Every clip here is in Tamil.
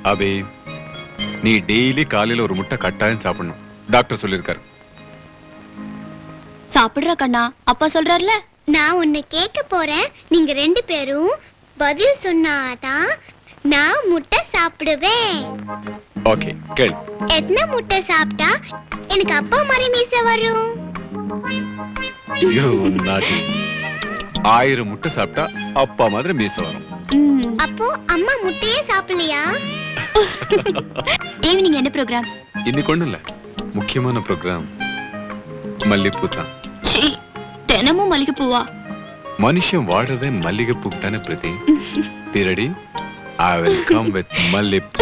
அபி நீ டெய்லி காலையில ஒரு முட்டை கட்டாயம் சாப்பிடணும் டாக்டர் சொல்லியிருக்காரு சாப்பிடுற கண்ணா அப்பா சொல்றாருல நான் உன்னை கேட்க போறேன் நீங்க ரெண்டு பேரும் பதில் சொன்னாதான் நான் முட்டை சாப்பிடுவேன் ஓகே கேள் எத்தனை முட்டை சாப்பிட்டா எனக்கு அப்பா மாதிரி மீச வரும் You naughty. ஆயிரம் முட்டை சாப்பிட்டா அப்பா மாதிரி மீச வரும் ம். அப்போ அம்மா முட்டையே சாப்பிடலையா ஈவினிங் என்ன ப்ரோக்ராம் இன்னைக்கு ஒண்ணும் இல்ல முக்கியமான ப்ரோக்ராம் மல்லிப்பூ தான் சீ தினமும் மல்லிகை பூவா மனுஷன் வாடுறதே மல்லிகைப்பூக்கு தானே பிரதி பிறடி I will come with mallipoo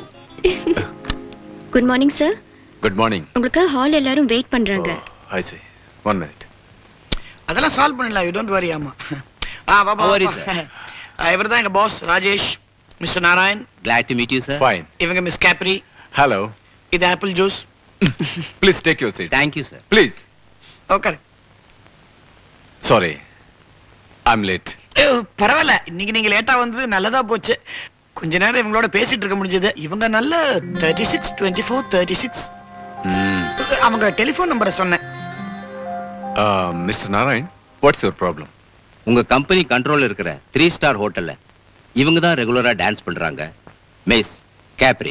good morning sir good morning உங்களுக்கு ஹால் எல்லாரும் வெயிட் பண்றாங்க ஐ see ஒன் மினிட் அதெல்லாம் சால்வ் பண்ணிடலாம் யூ டோன்ட் வரி ஆமா ஆ பாப்பா How are you, இவர் தான் எங்க boss Rajesh mister Narayan Glad to meet you, sir. Fine இவங்க மிஸ் கேப்ரி ஹலோ இது apple juice please take your seat Thank you, sir. Please okay sorry I am late பரவாயில்ல இன்னைக்கு நீங்க லேட்டா வந்தது நல்லதா போச்சு கொஞ்ச நேரம் இவங்களோட பேசிட்டு இருக்க முடிஞ்சது இவங்க நல்ல thirty six twenty four thirty six அவங்க டெலிஃபோன் நம்பரை சொன்னேன் mister Narayan what's your problem உங்க கம்பெனி கண்ட்ரோல்ல இருக்கிற த்ரீ ஸ்டார் ஹோட்டல்ல இவங்க தான் ரெகுலரா டான்ஸ் பண்றாங்க miss Capri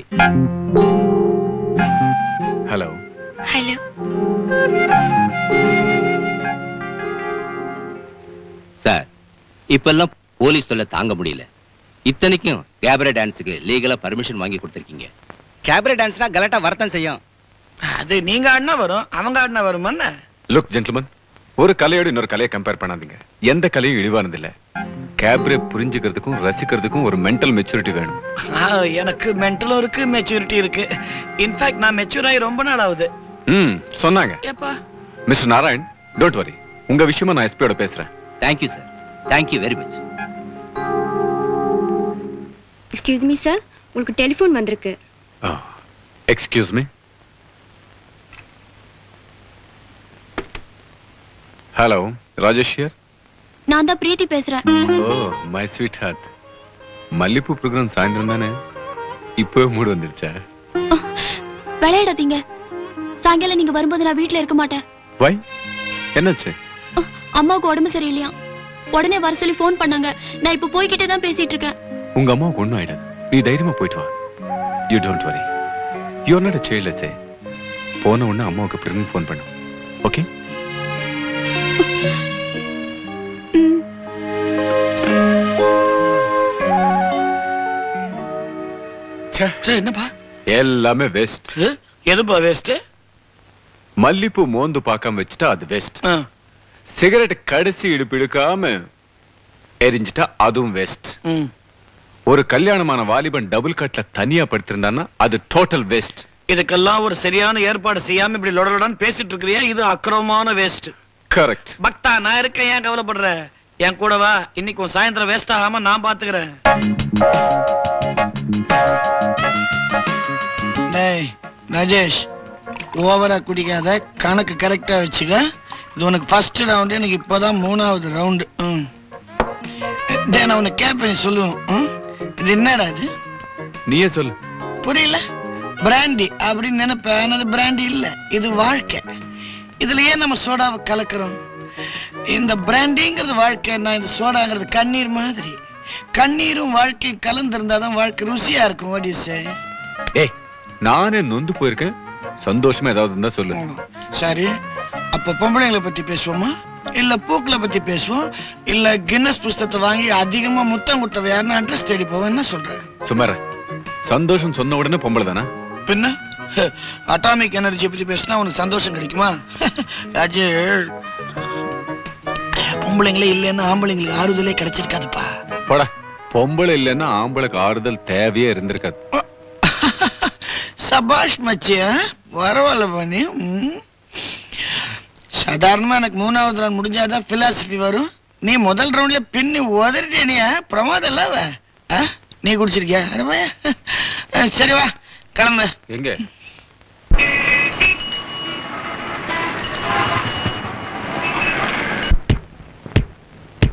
hello hello sir இப்பெல்லாம் போலீஸ் தொல்லை தாங்க முடியல இத்தனைக்கும் கேபரே டான்ஸுக்கு லீகலா பர்மிஷன் வாங்கி கொடுத்துருக்கீங்க கேபரே டான்ஸ்னா கலாட்டா வரத்தான் செய்யும் அது நீங்க ஆடினா வரும் அவங்க ஆடினா வருமான்னு லுக் ஜென்டில்மன் ஒரு கலையோட இன்னொரு கலையை கம்பேர் பண்ணாதீங்க எந்த கலையும் இழிவானது இல்ல கேப்ரே புரிஞ்சுக்கிறதுக்கும் ரசிக்கிறதுக்கும் ஒரு மென்டல் மெச்சூரிட்டி வேணும் ஆ, எனக்கு மென்டலும் இருக்கு மெச்சூரிட்டி இருக்கு இன்ஃபேக்ட் நான் மெச்சூர் ஆகி ரொம்ப நாள் ஆகுது ம் சொன்னாங்க ஏப்பா மிஸ்டர் நாராயண் டோன்ட் வரி உங்க விஷயமா நான் எஸ்பியோட பேசுறேன் thank you sir thank you very much excuse me sir உங்களுக்கு டெலிஃபோன் வந்திருக்கு excuse me hello Rajesh here நான் தான் பிரீத்தி பேசுறேன் oh my sweetheart mallipoo programme சாயந்தரம் தானே இப்போ மூடு வந்துருச்சா விளையாடாதீங்க சாயங்காலம் நீங்க வரும்போது நான் வீட்ல இருக்க மாட்டேன் வை என்னாச்சு அஹ், அம்மாவுக்கு உடம்பு சரியில்லையா உடனே வர சொல்லி ஃபோன் பண்ணாங்க நான் இப்ப போய்கிட்டே தான் பேசிட்டு இருக்கேன் உங்க அம்மாவுக்கு ஒண்ணும் ஆயிடாது நீ தைரியமா போயிட்டு வா you don't worry you not child சே போன உடனே அம்மாவுக்கு பிறகு ஃபோன் பண்ணு ஓகே ம். சரி, என்னப்பா எல்லாமே வேஸ்ட் ஏ, எதுப்பா வேஸ்ட் மல்லிப்பூ மோந்து பார்க்காம வச்சுட்டா அது வேஸ்ட் சிகரெட் கடைசி இடுப்பு இழுக்காம எரிஞ்சிட்டா அதுவும் வேஸ்ட் ஒரு கல்யாணமான வாலிபன் டபுள் கட்ல தனியா படுத்திருந்தான்னா அது டோட்டல் வேஸ்ட் இதுக்கெல்லாம் ஒரு சரியான ஏற்பாடு செய்யாம இப்படி லொடலொடான்னு பேசிட்டு இருக்கிறியா இது அக்கிரமமான வேஸ்ட் கரெக்ட் பக்தா நான் இருக்கேன் ஏன் கவலைப்படுற என் கூட வா இன்னைக்கு உன் சாயந்தரம் வேஸ்ட் ஆகாம நான் பாத்துக்கிறேன் டேய் ராஜேஷ் ஓவரா குடிக்காத கணக்கு கரெக்டா வச்சுக்க இது உனக்கு ஃபர்ஸ்ட் ரவுண்டு எனக்கு இப்போதான் மூணாவது ரவுண்டு ம் டேய் நான் உனக்கு கேட்பேன் சொல்லுவோம் ம்? இது என்னடா இது நீயே சொல்லு புரியல பிராண்டி அப்படின்னு நினைப்பேன் ஆனா அது பிராண்டி இல்ல இது வாழ்க்கை இதுல ஏன் நம்ம சோடாவை கலக்குறோம் இந்த பிராண்டிங்கிறது வாழ்க்கை நான் இந்த சோடாங்கிறது கண்ணீர் மாதிரி கண்ணீரும் வாழ்க்கையும் கலந்திருந்தாதான் வாழ்க்கை ருசியா இருக்கும் what do you say? ஏய் நானே நொந்து போயிருக்கேன் சந்தோஷமா ஏதாவது இருந்தா சொல்லு சரி அப்ப பொம்பளைங்களை பத்தி பேசுவோமா இல்ல பூக்களை பத்தி பேசுவோம் இல்ல கின்னஸ் புஸ்தகத்தை வாங்கி அதிகமா முத்தம் கொடுத்தவ யாருன்னு அட்ரஸ் தேடி போவோம் என்ன சொல்ற சும்மா இரு. சந்தோஷம் சொன்ன உடனே பொம்பளை தானே பின்ன அட்டாமிக் எனர்ஜி பத்தி பேசினா உனக்கு சந்தோஷம் கிடைக்குமா ராஜு பொம்பளைங்களே இல்லைன்னா ஆம்பளைங்களுக்கு ஆறுதலே கிடைச்சிருக்காதுப்பா போடா பொம்பளை இல்லைன்னா ஆம்பளைக்கு ஆறுதல் தேவையே இருந்திருக்காது சபாஷ் மச்சியா பரவாயில்ல பண்ணி ம். சாதாரணமா எனக்கு மூணாவது ரவுண்ட் முடிஞ்சாதான் பிலாசபி வரும் நீ முதல் ரவுண்ட்ல பின்னி உதறிட்டேனியா பிரமாதம் இல்ல அவ? ஆ? நீ குடிச்சிருக்கியா அरे வாயா. ஆ, சரி வா கிளம்பு எங்க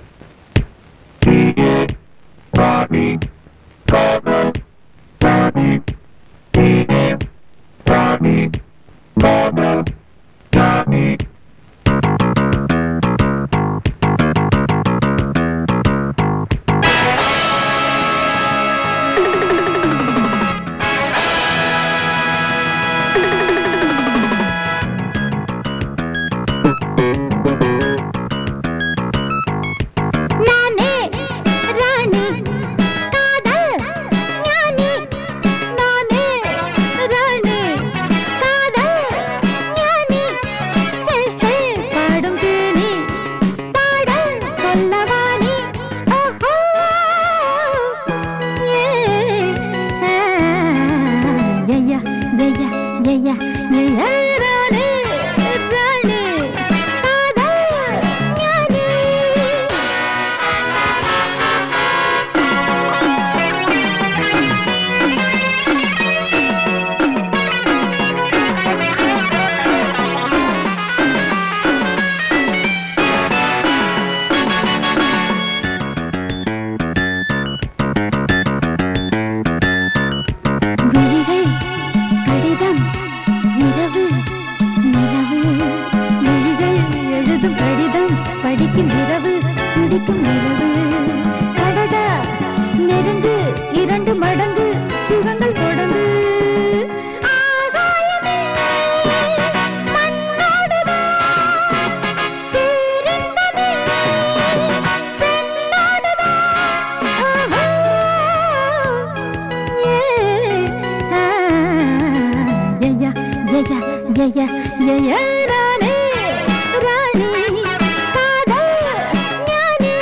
Robbie, Cover, Robbie, ராணி ராணி காதல் ஞானி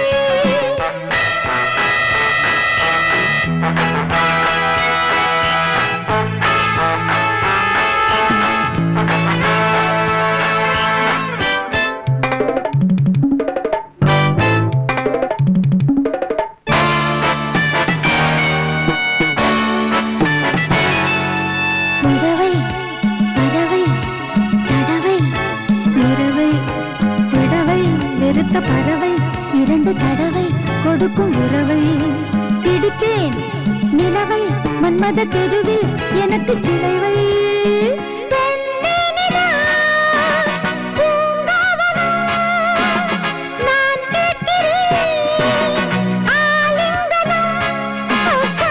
உறவை பறவை தடவை உறவை விடவை வெறுத்த பறவை இரண்டு தடவை கொடுக்கும் உறவை பிடிப்பேன் நிலவை மன்மத தெருவில் எனக்கு சிலைவை பெண்ணே நிலா, பூங்காவனம், நான் கேட்கிறேன் ஆலிங்கனம். அப்பா.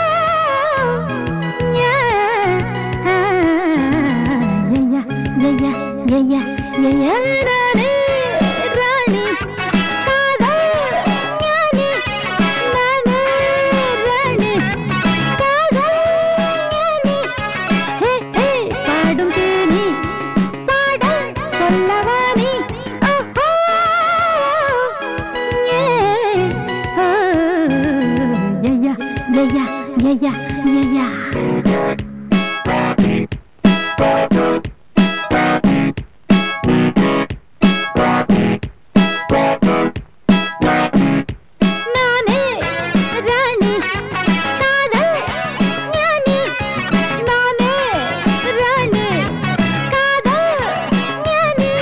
Yeah, yeah, yeah, yeah, yeah. நானே ராணி காதல் ஞானி நானே ராணி காதல் ஞானி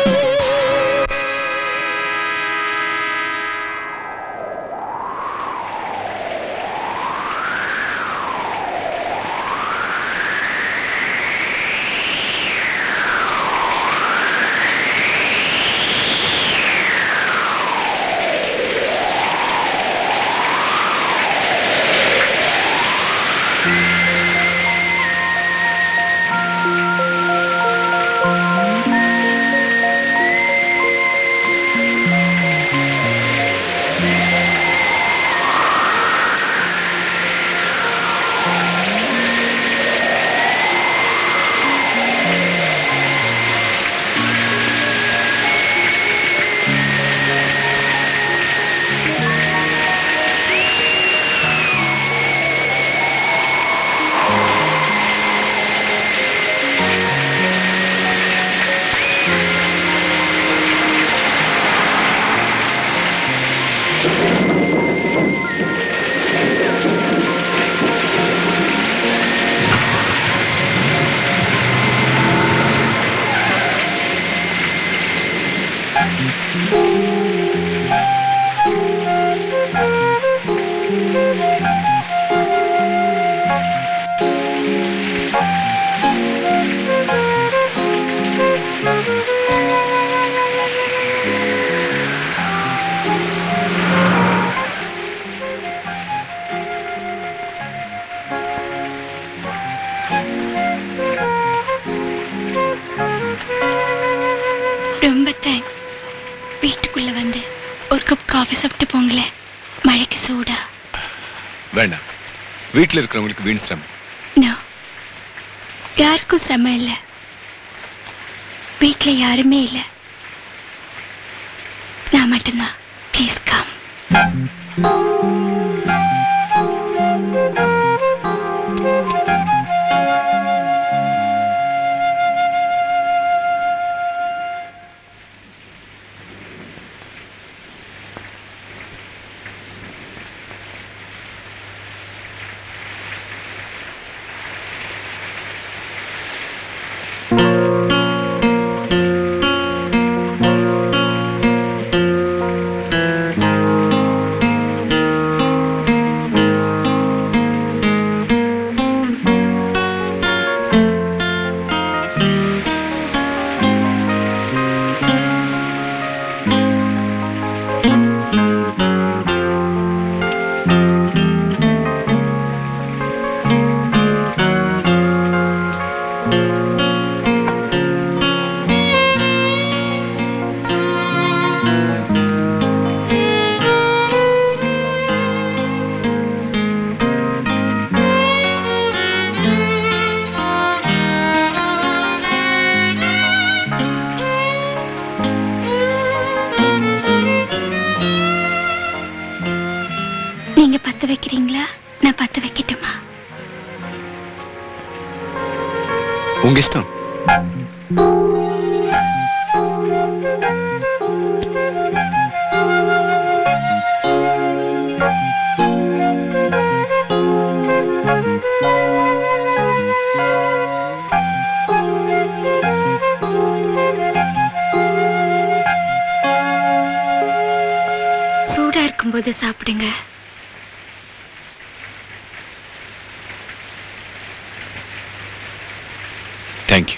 ரொம்ப தேங்க்ஸ் வீட்டுக்குள்ள வந்து ஒரு கப் காஃபி சாப்பிட்டு போங்களேன் மழைக்கு சூடா வேண்டாம் வீட்டுல இருக்கிறவங்களுக்கு வீண் சிரமம் நோ யாருக்கும் சிரமம் இல்லை வீட்டில் யாருமே இல்லை நான் மட்டும்தான் ப்ளீஸ் கம் ஆ பத்த வைக்கிறீங்களா நான் பத்த வைக்கட்டுமா உங்க இஷ்டம் சூடா இருக்கும்போது சாப்பிடுங்க தேங்க்யூ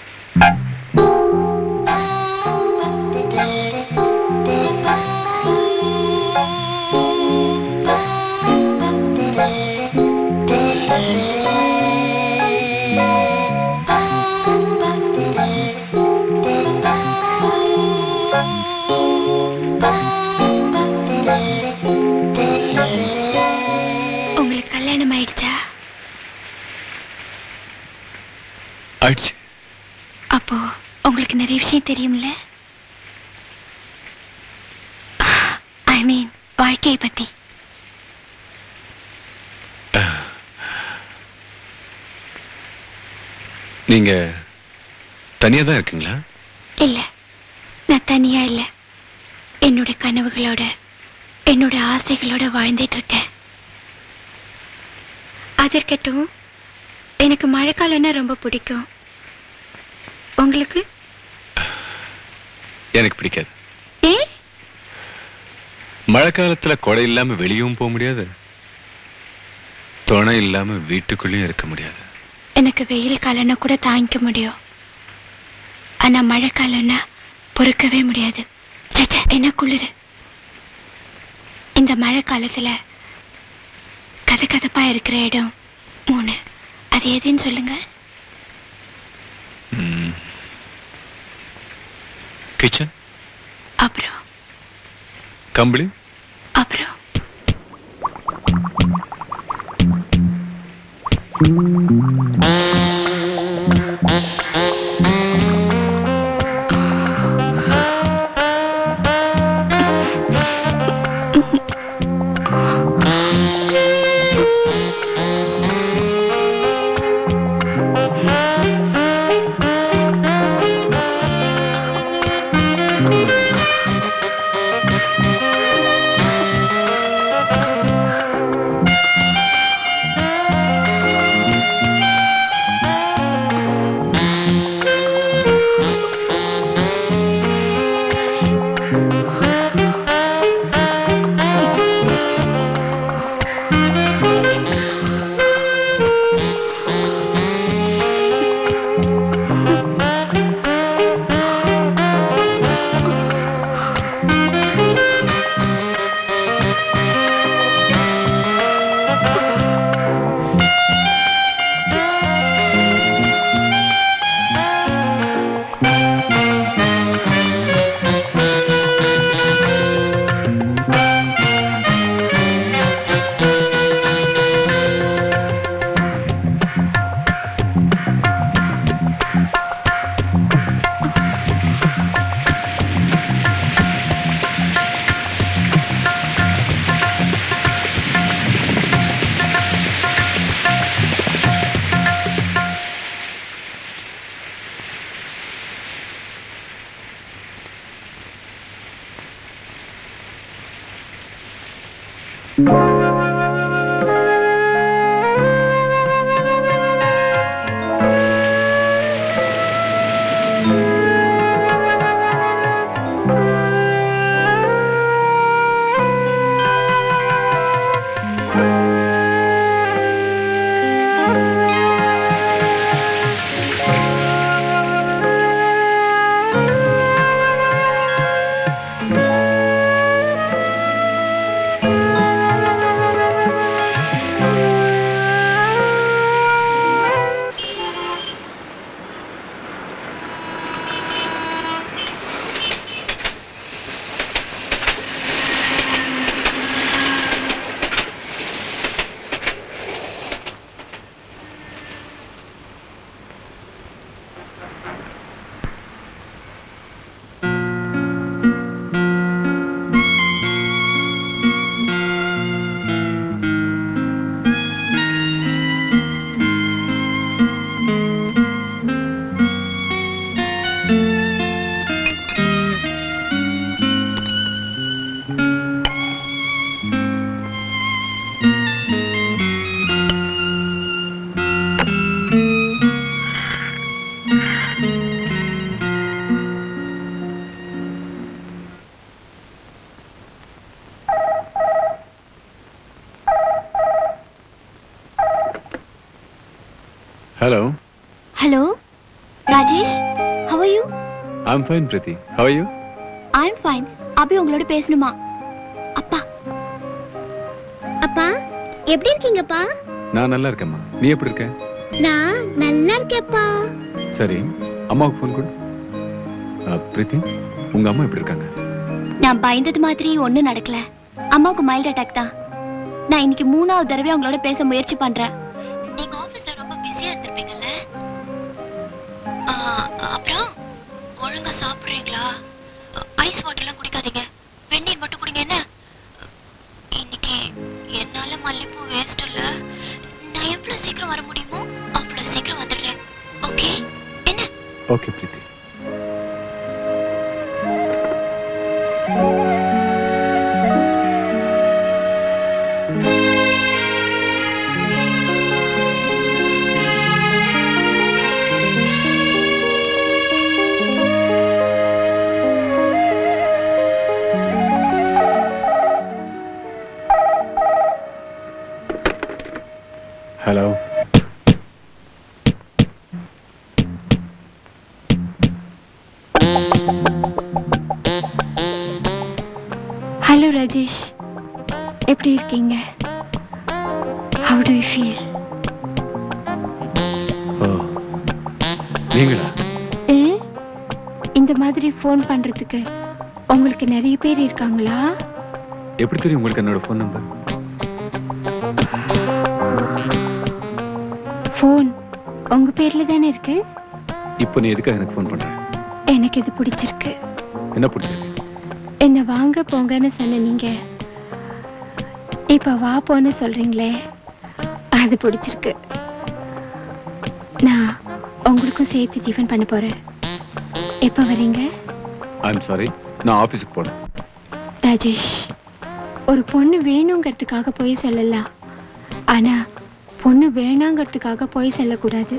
உங்களுக்கு கல்யாணம் ஆயிடுச்சா ஆயிடுச்சு அப்போ உங்களுக்கு நிறைய விஷயம் தெரியும்ல ஐ மீன் வாழ்க்கையை பத்தி நீங்க தனியா தான் இருக்கீங்களா இல்ல நான் தனியா இல்ல என்னோட கனவுகளோட என்னோட ஆசைகளோட வாழ்ந்துட்டு இருக்கேன் அது இருக்கட்டும் எனக்கு மழைக்காலம்னா ரொம்ப பிடிக்கும் உங்களுக்கு எனக்கு பிடிக்காது ஏ மழை காலத்துல கொடை இல்லாம வெளியவும் போக முடியாது துணை இல்லாம வீட்டுக்குள்ளேயும் இருக்க முடியாது எனக்கு வெயில் காலம்னா கூட தாங்கிக்க முடியும் ஆனா மழை காலம்னா பொறுக்கவே முடியாது சச்சா என்ன குளிரு இந்த மழை காலத்துல கத கதப்பா இருக்கிற இடம் மூணு அது எதுன்னு சொல்லுங்க கிச்சன் அப்புறம் கம்பளி அப்புறம் ஆ hello hello Rajesh how are you I'm fine Preethi how are you I am fine Abby உங்களோட பேசணுமா அப்பா அப்பா எப்படி இருக்கீங்கப்பா நான் நல்லா இருக்கேம்மா நீ எப்படி இருக்க நான் நல்லா இருக்கேன்ப்பா சரி அம்மாவுக்கு ஃபோன் கொடு ஆ, பிரீத்தி உங்க அம்மா எப்படி இருக்காங்க நான் பயந்தது மாதிரி ஒண்ணும் நடக்கல அம்மாவுக்கு மைல்ட் அட்டாக் தான் நான் இன்னைக்கு மூணாவது தடவை அவங்களோட பேச முயற்சி பண்றேன் நீங்க ஆபீஸ்ல ரொம்ப பிஸியா இருந்திருப்பீங்கல்ல ஆ, அப்புறம் ஒழுங்கா சாப்பிடுறீங்களா ஐஸ் வாட்டர்லாம் குடிக்காதீங்க வெந்நீர் மட்டும் குடிங்க என்ன இன்னைக்கு என்னால மல்லிப்பூ வேஸ்ட் இல்ல நான் எவ்வளவு சீக்கிரம் வர முடியுமோ அவ்வளவு சீக்கிரம் வந்துடுறேன் ஓகே என்ன okay Preethi hello hello Rajesh எப்படி இருக்கீங்க how do you feel oh நீங்களா ஏ இந்த மாதிரி ஃபோன் பண்றதுக்கு உங்களுக்கு நிறைய பேர் இருக்காங்களா எப்படி தெரியும் உங்களுக்கு என்னோட ஃபோன் நம்பர் ஃபோன் உங்க பேர்ல தானே இருக்கு இப்போ நீ எதுக்காக எனக்கு ஃபோன் பண்ற எனக்கு இது பிடிச்சிருக்கு என்ன பிடிச்சிருக்கு என்ன வாங்க போங்கன்னு சொன்ன நீங்க இப்ப வா போன்னு சொல்றீங்களே அது பிடிச்சிருக்கு நான் உங்களுக்கும் சேர்த்து டிஃபன் பண்ண போறேன் எப்ப வரீங்க ஐம் சாரி நான் ஆபீஸ்க்கு போனேன் ராஜேஷ் ஒரு பொண்ணு வேணுங்கிறதுக்காக போய் சொல்லலாம் ஆனா பொண்ணு வேணாங்கிறதுக்காக போய் சொல்லக்கூடாது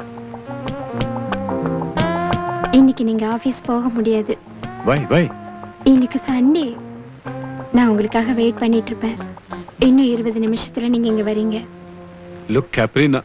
இன்னைக்கு நீங்க ஆபீஸ் போக முடியாது வை வை இன்னைக்கு சண்டே நான் உங்களுக்காக வெயிட் பண்ணிட்டு இருப்பேன் இன்னும் இருபது நிமிஷத்துல நீங்க இங்க வரீங்க லுக் கேப்ரினா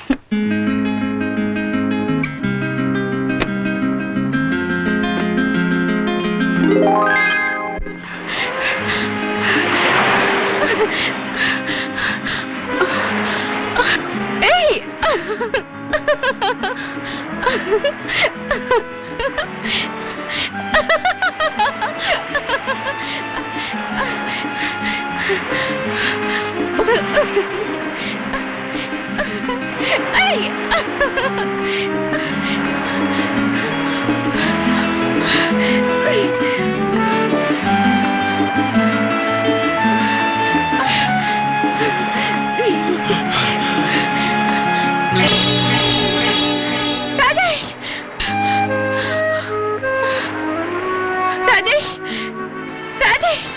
ராஜேஷ் ராஜேஷ் ராஜேஷ்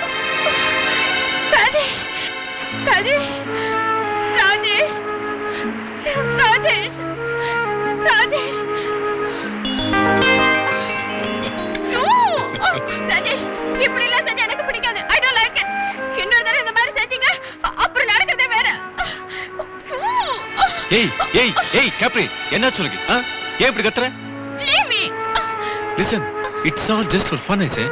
ராஜேஷ் ராஜேஷ் ராஜேஷ் ராஜேஷ் ராஜேஷ் No! ராஜேஷ் இப்படி எல்லாம் செஞ்சா எனக்கு பிடிக்காது ஐ டோன்ட் லைக் இட் இன்னொரு தடவை இந்த மாதிரி செஞ்சீங்க அ- அப்புறம் நடக்கிறதே வேற ஏய் ஏய் ஏய் கேப்ரி என்ன சொல்லுங்க ஆ? ஏன் இப்படி கத்துற Leave me! Listen it's all just for fun I say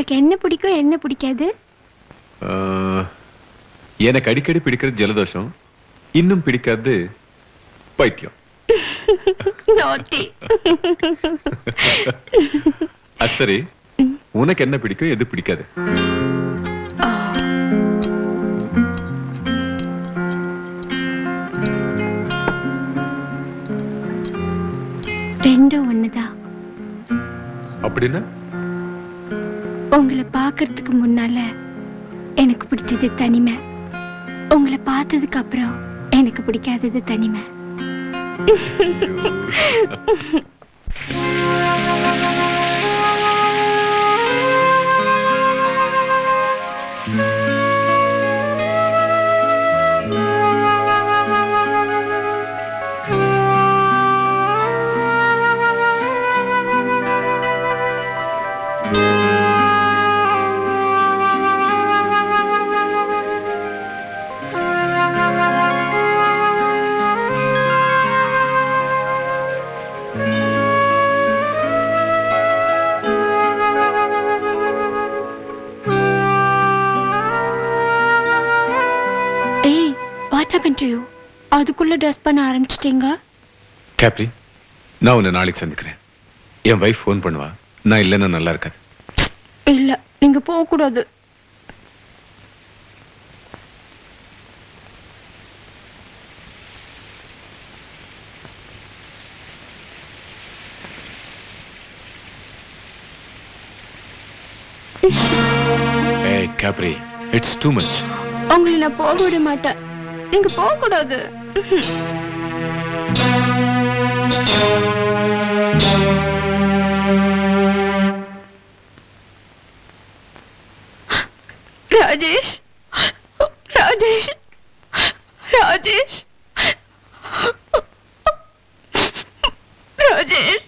உங்களுக்கு என்ன பிடிக்கும் என்ன பிடிக்காது ஆஹ், எனக்கு அடிக்கடி பிடிக்கிறது ஜலதோஷம் இன்னும் பிடிக்காது பைத்தியம் நாட்டி அது சரி உனக்கு என்ன பிடிக்கும் எது பிடிக்காது ரெண்டும் ஒண்ணுதான் அப்படின்னா உங்களை பார்க்கறதுக்கு முன்னால எனக்கு பிடிச்சது தனிமை உங்களை பார்த்ததுக்கு அப்புறம் எனக்கு பிடிக்காதது தனிமை ஏய் வாட் ஹேப்பன் டு யூ அதுக்குள்ள ட்ரெஸ் பண்ண ஆரம்பிச்சிட்டீங்க கேப்ரி நான் உன்னை நாளைக்கு சந்திக்கிறேன் என் வைஃப் ஃபோன் பண்ணுவா நான் இல்லைன்னா நல்லா இருக்காது இல்ல நீங்க போக கூடாது ஏய் கேப்ரி இட்ஸ் டூ மச் உங்களை நான் போக விட மாட்டேன் நீங்க போக கூடாது ராஜேஷ் ராஜேஷ் ராஜேஷ் ராஜேஷ்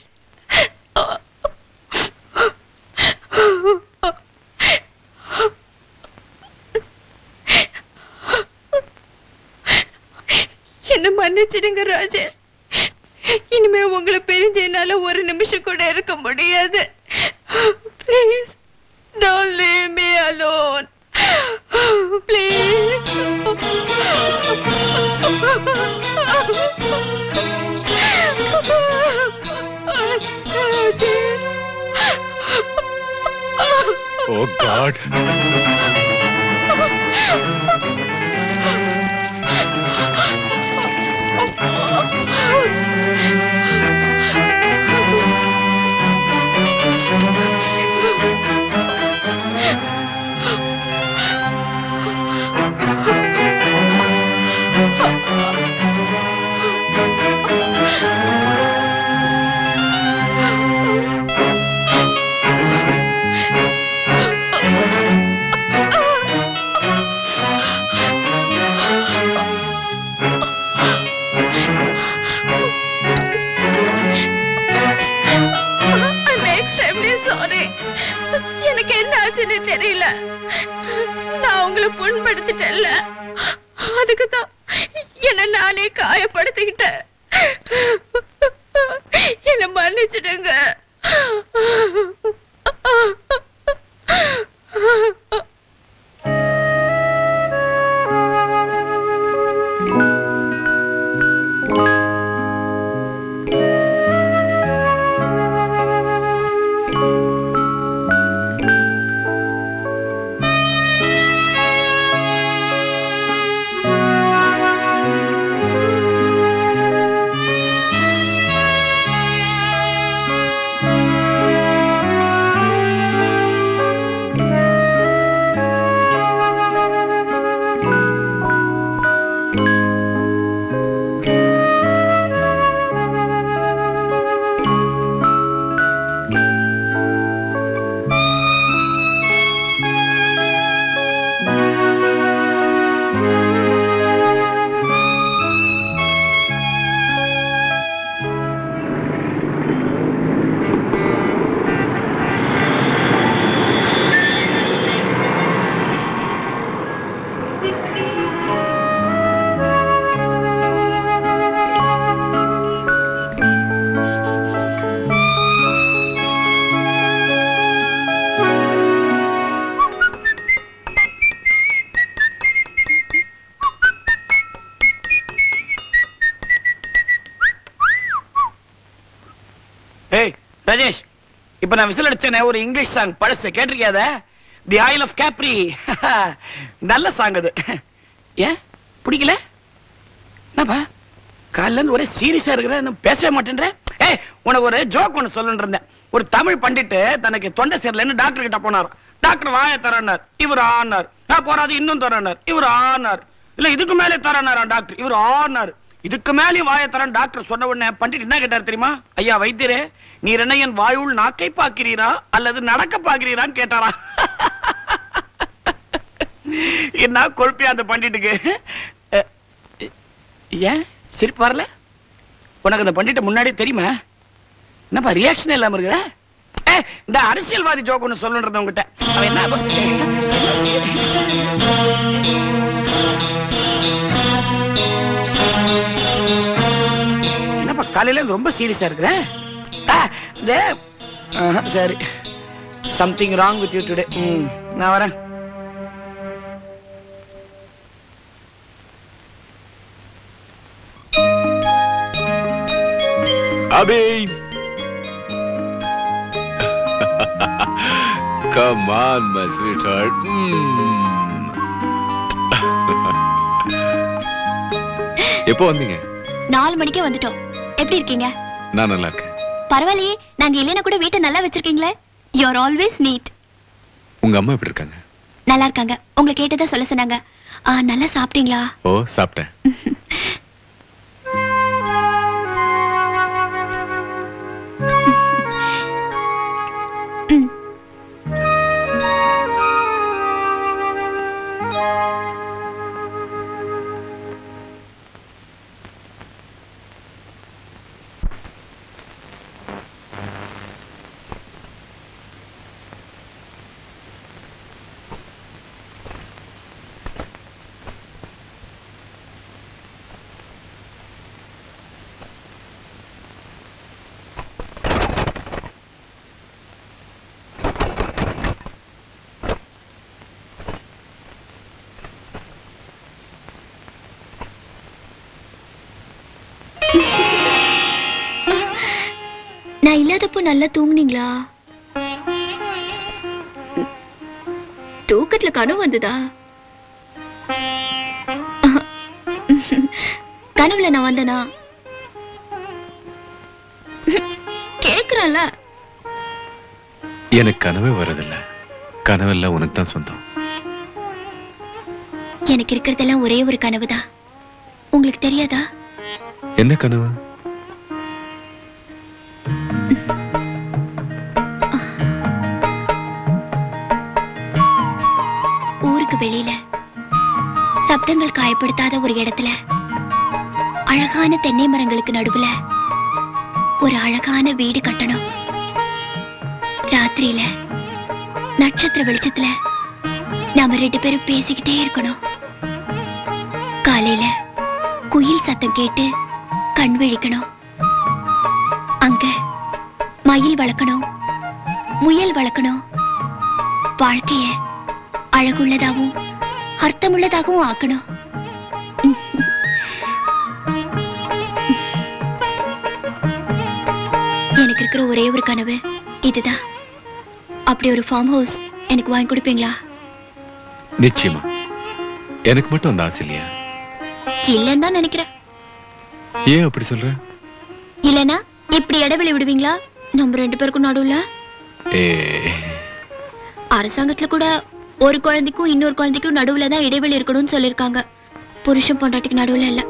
என்ன மன்னிச்சிடுங்க ராஜேஷ் இனிமே உங்களை பிரிஞ்சு என்னால ஒரு நிமிஷம் கூட இருக்க முடியாது please don't leave me alone please oh God I'm extremely sorry. எனக்கு என்ன ஆச்சுன்னு தெரியல நான் உங்களை புண்படுத்திட்டேன்ல அதுக்கு தான் என்ன நானே காயப்படுத்திக்கிட்டேன் என்ன மன்னிச்சிடுங்க ராஜேஷ் இப்ப நான் விசில் அடிச்சேனே ஒரு இங்கிலீஷ் சாங் பழசு கேட்டிருக்கியாத தி ஆயில் ஆஃப் கேப்ரி நல்ல சாங் அது ஏன் பிடிக்கல என்னப்பா காலைல இருந்து ஒரே சீரியஸா இருக்கிற நான் பேசவே மாட்டேன்ற ஏய் உனக்கு ஒரு ஜோக் ஒன்னு சொல்லணும்னு இருந்தேன் ஒரு தமிழ் பண்டிட்டு தனக்கு தொண்டை சரியில்லைன்னு டாக்டர் கிட்ட போனார் டாக்டர் வாய தரனார் இவர் ஆனார் நான் போறாது இன்னும் தரனார் இவர் ஆனார் இல்ல இதுக்கு மேலே தரனாரா டாக்டர் இவர் ஆனார் இதுக்கு மேலே வாய தரன் டாக்டர் சொன்ன உடனே பண்டிட் என்ன கேட்டார் தெரியுமா ஐயா வைத்தியரே நீர் என்ன என் வாயுள் நாக்கை பாக்கிறீரா அல்லது நடக்க பாக்கிறீரான்னு கேட்டாரா என்ன கொழுப்பியா அந்த பண்டிட்டுக்கு அஹ், ஏன் சிரிப்பு வரல உனக்கு அந்த பண்டிட்ட முன்னாடி தெரியுமா என்னப்பா ரியாக்ஷன் இல்லாம இருக்கிற ஏய், இந்த அரசியல்வாதி ஜோக் ஒண்ணு சொல்லணுன்றது உங்ககிட்ட அவன் என்ன என்னப்பா காலையில இருந்து ரொம்ப சீரியஸா இருக்கிற ஆ, இந்த ஆஹா, சரி something wrong with you today நான் வரேன் Abby! Come on, my sweetheart. Mm. எப்போ வந்தீங்க நாலு மணிக்கே வந்துட்டோம் எப்படி இருக்கீங்க நான் நல்லா இருக்கேன் பரவாயில்லையே நாங்க இல்லைன்னா கூட வீட்டை நல்லா வச்சிருக்கீங்களே யூஆர் ஆல்வேஸ் நீட் உங்க அம்மா எப்படி இருக்காங்க நல்லா இருக்காங்க உங்களை கேட்டதா சொல்ல சொன்னாங்க ஆ, நல்லா சாப்பிட்டீங்களா ஓ சாப்பிட்டேன் ம் நான் இல்லாதப்போ நல்லா தூங்குனீங்களா தூக்கத்துல கனவு வந்ததா கனவுல நான் வந்தனா கேக்குறேன்ல எனக்கு கனவே வரதில்ல கனவெல்லாம் உனக்கு தான் சொந்தம் எனக்கு இருக்கிறதெல்லாம் ஒரே ஒரு கனவுதான் உங்களுக்கு தெரியாதா என்ன கனவு ஊருக்கு வெளியில சப்தங்கள் காயப்படுத்தாத ஒரு இடத்துல அழகான தென்னை மரங்களுக்கு நடுவுல ஒரு அழகான வீடு கட்டணும் ராத்திரியில நட்சத்திர வெளிச்சத்துல நாம ரெண்டு பேரும் பேசிக்கிட்டே இருக்கணும் காலையில குயில் சத்தம் கேட்டு கண் விழிக்கணும் அங்க மயில் வளர்க்கணும் முயல் வளர்க்கணும் வாழ்க்கைய அழகுள்ளதாகவும் அர்த்தமுள்ளதாகவும் ஆக்கணும் எனக்கு இருக்கிற ஒரே ஒரு கனவு இதுதான் அப்படி ஒரு ஃபார்ம் ஹவுஸ் எனக்கு வாங்கி கொடுப்பீங்களா நிச்சயமா எனக்கு மட்டும் அந்த ஆசை இல்லையா இல்லைன்னு தான் நினைக்கிறேன் ஏன் அப்படி சொல்ற இல்லைன்னா இப்படி இடைவெளி விடுவீங்களா நம்ம ரெண்டு பேருக்கும் நடுவுல ஏ அரசாங்கத்துல கூட ஒரு குழந்தைக்கும் இன்னொரு குழந்தைக்கும் நடுவுல தான் இடைவெளி இருக்கணும்னு சொல்லிருக்காங்க புருஷன் பொண்டாட்டிக்கு நடுவுல இல்ல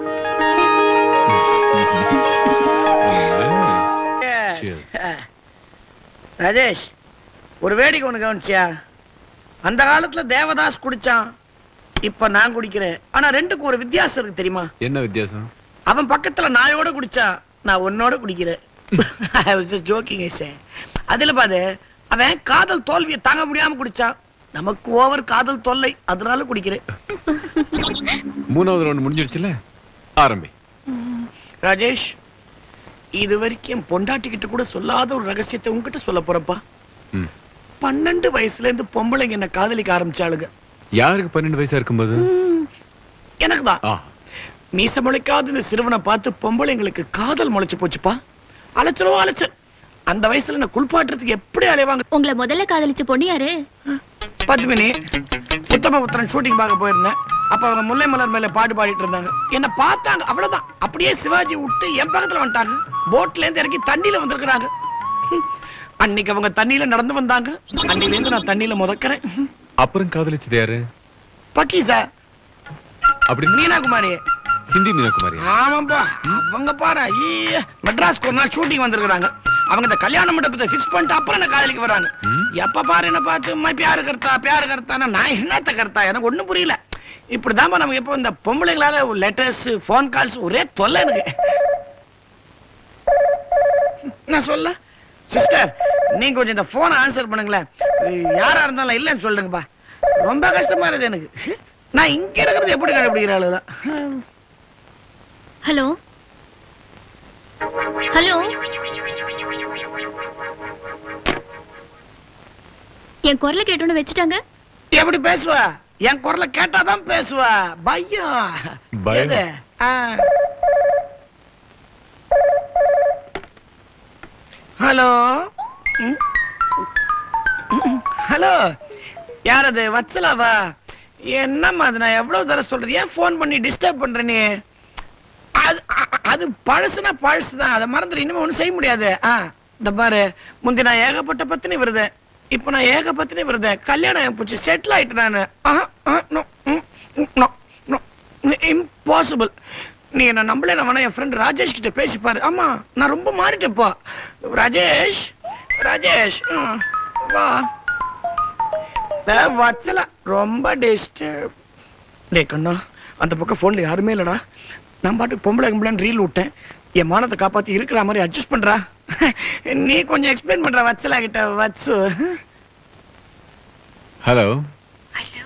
Cheers. ராஜேஷ் ஒரு வேடிக்கை ஒண்ணு கவனிச்சியா அந்த காலத்துல தேவதாஸ் குடிச்சான் இப்ப நான் குடிக்கிறேன் ஆனா ரெண்டுக்கும் ஒரு வித்தியாசம் இருக்கு தெரியுமா என்ன வித்தியாசம் அவன் பக்கத்துல நாயோட குடிச்சான் நான் உன்னோட குடிக்கிறேன் ஜோக்கிங் அதுல பாரு அவன் காதல் தோல்வியை தாங்க முடியாம குடிச்சான் நமக்கு ஓவர் காதல் தொல்லை அதனால குடிக்கிறேன் மூணாவது ரவுண்ட் முடிஞ்சிருச்சுல ஆரம்பி ராஜேஷ் இது வரைக்கும் என் பொண்டாட்டி கிட்ட கூட சொல்லாத ஒரு ரகசியத்தை உன்கிட்ட சொல்ல போறப்பா ம். பன்னெண்டு வயசுல இருந்து பொம்பளைங்க என்ன காதலிக்க ஆரம்பிச்சாளுங்க யாருக்கு பன்னெண்டு வயசா இருக்கும்போது எனக்குதான் ஆ மீச முளைக்காத இந்த சிறுவனை பார்த்து பொம்பளைங்களுக்கு காதல் முளைச்சு போச்சுப்பா அலைச்சலோ அலைச்சல் அந்த வயசுல நான் குளிப்பாட்டுறதுக்கு எப்படி அலைவாங்க உங்களை முதல்ல காதலிச்ச பொண்ணு யாரு பத்மினி உத்தமபுத்திரன் ஷூட்டிங் பார்க்க போயிருந்தேன் அப்ப அவங்க முல்லை மலர் மேல பாட்டு பாடிட்டு இருந்தாங்க என்ன பார்த்தாங்க அவ்வளவுதான் அப்படியே சிவாஜி விட்டு என் பக்கத்துல வந்துட்டாங்க போட்ல இருந்து இறக்கி தண்ணியில வந்திருக்கிறாங்க ஹம். அன்னைக்கு அவங்க தண்ணியில நடந்து வந்தாங்க அன்னையில இருந்து நான் தண்ணியில முதக்கிறேன் ஹம். அப்புறம் காதலிச்சது யாரு பக்கீசா அப்படின்னு மீனா குமாரி ஹிந்தி மீனாகுமாரி ஆமாப்பா அவங்க பாரு ஐயே மெட்ராஸ்க்கு ஒரு நாள் ஷூட்டிங் வந்திருக்காங்க அவங்க இந்த கல்யாண மண்டபத்தை ஃபிக்ஸ் பண்ணிட்டு அப்புறம் என்ன காதலிக்கு வர்றாங்க ம். எப்ப பாரு என்ன பார்த்து மை பியாரு கர்த்தா பியாரு கர்த்தானா நான் என்னத்த கர்த்தா எனக்கு ஒண்ணும் புரியல இப்படிதான்ப்பா நமக்கு எப்போ இந்த பொம்பளைங்களால லெட்டர்ஸ் ஃபோன் கால்ஸ் ஒரே தொல்லை எனக்கு நான் சொல்ல சிஸ்டர் நீங்க கொஞ்சம் இந்த போனை ஆன்சர் பண்ணுங்களேன் யாரா இருந்தாலும் இல்லைன்னு சொல்லுங்கப்பா ரொம்ப கஷ்டமா இருக்குது எனக்கு நான் இங்க இருக்கிறது எப்படி கண்டுபிடிக்கிற ஹலோ ஹலோ என் குரலை கேட்டோன்னு வச்சுட்டாங்க எப்படி பேசுவா என் குரலை கேட்டாதான் பேசுவா பயம் பயம்? எது? ஆ. ஹலோ ம்? ம். ஹலோ யார் அது வத்சலாவா என்னம்மா அது நான் எவ்வளவு தடவை சொல்றது ஏன் ஃபோன் பண்ணி டிஸ்டர்ப் பண்ற நீ அது அ- அது பழசுனா பழசுதான் அதை மறந்துடு இனிமே ஒண்ணும் செய்ய முடியாது ஆ இந்த பாரு முந்தி நான் ஏகப்பட்ட பத்தினி வருதேன் இப்போ நான் ஏக பத்தினி வருதேன் கல்யாணம் போச்சு செட்டில் ஆயிட்டு நானு இம்பாசிபிள் நீ என்ன நம்பல நான் வேணா என் ஃப்ரெண்ட் ராஜேஷ் கிட்ட பேசி பாரு ஆமா நான் ரொம்ப மாறிட்டேப்பா ராஜேஷ் ராஜேஷ் ம், வா டேய், வச்சல ரொம்ப டிஸ்டர்ப் டேய் கண்ணா அந்த பக்கம் போன்ல யாருமே இல்லடா நான் பாட்டுக்கு பொம்பளை கும்பளன்னு ரீல் விட்டேன் என் மானத்தை காப்பாத்தி இருக்கிற மாதிரி அட்ஜஸ்ட் பண்றா நீ கொஞ்சம் எக்ஸ்பிளைன் பண்ற வச்சலா கிட்ட வச்சு ஹலோ ஹலோ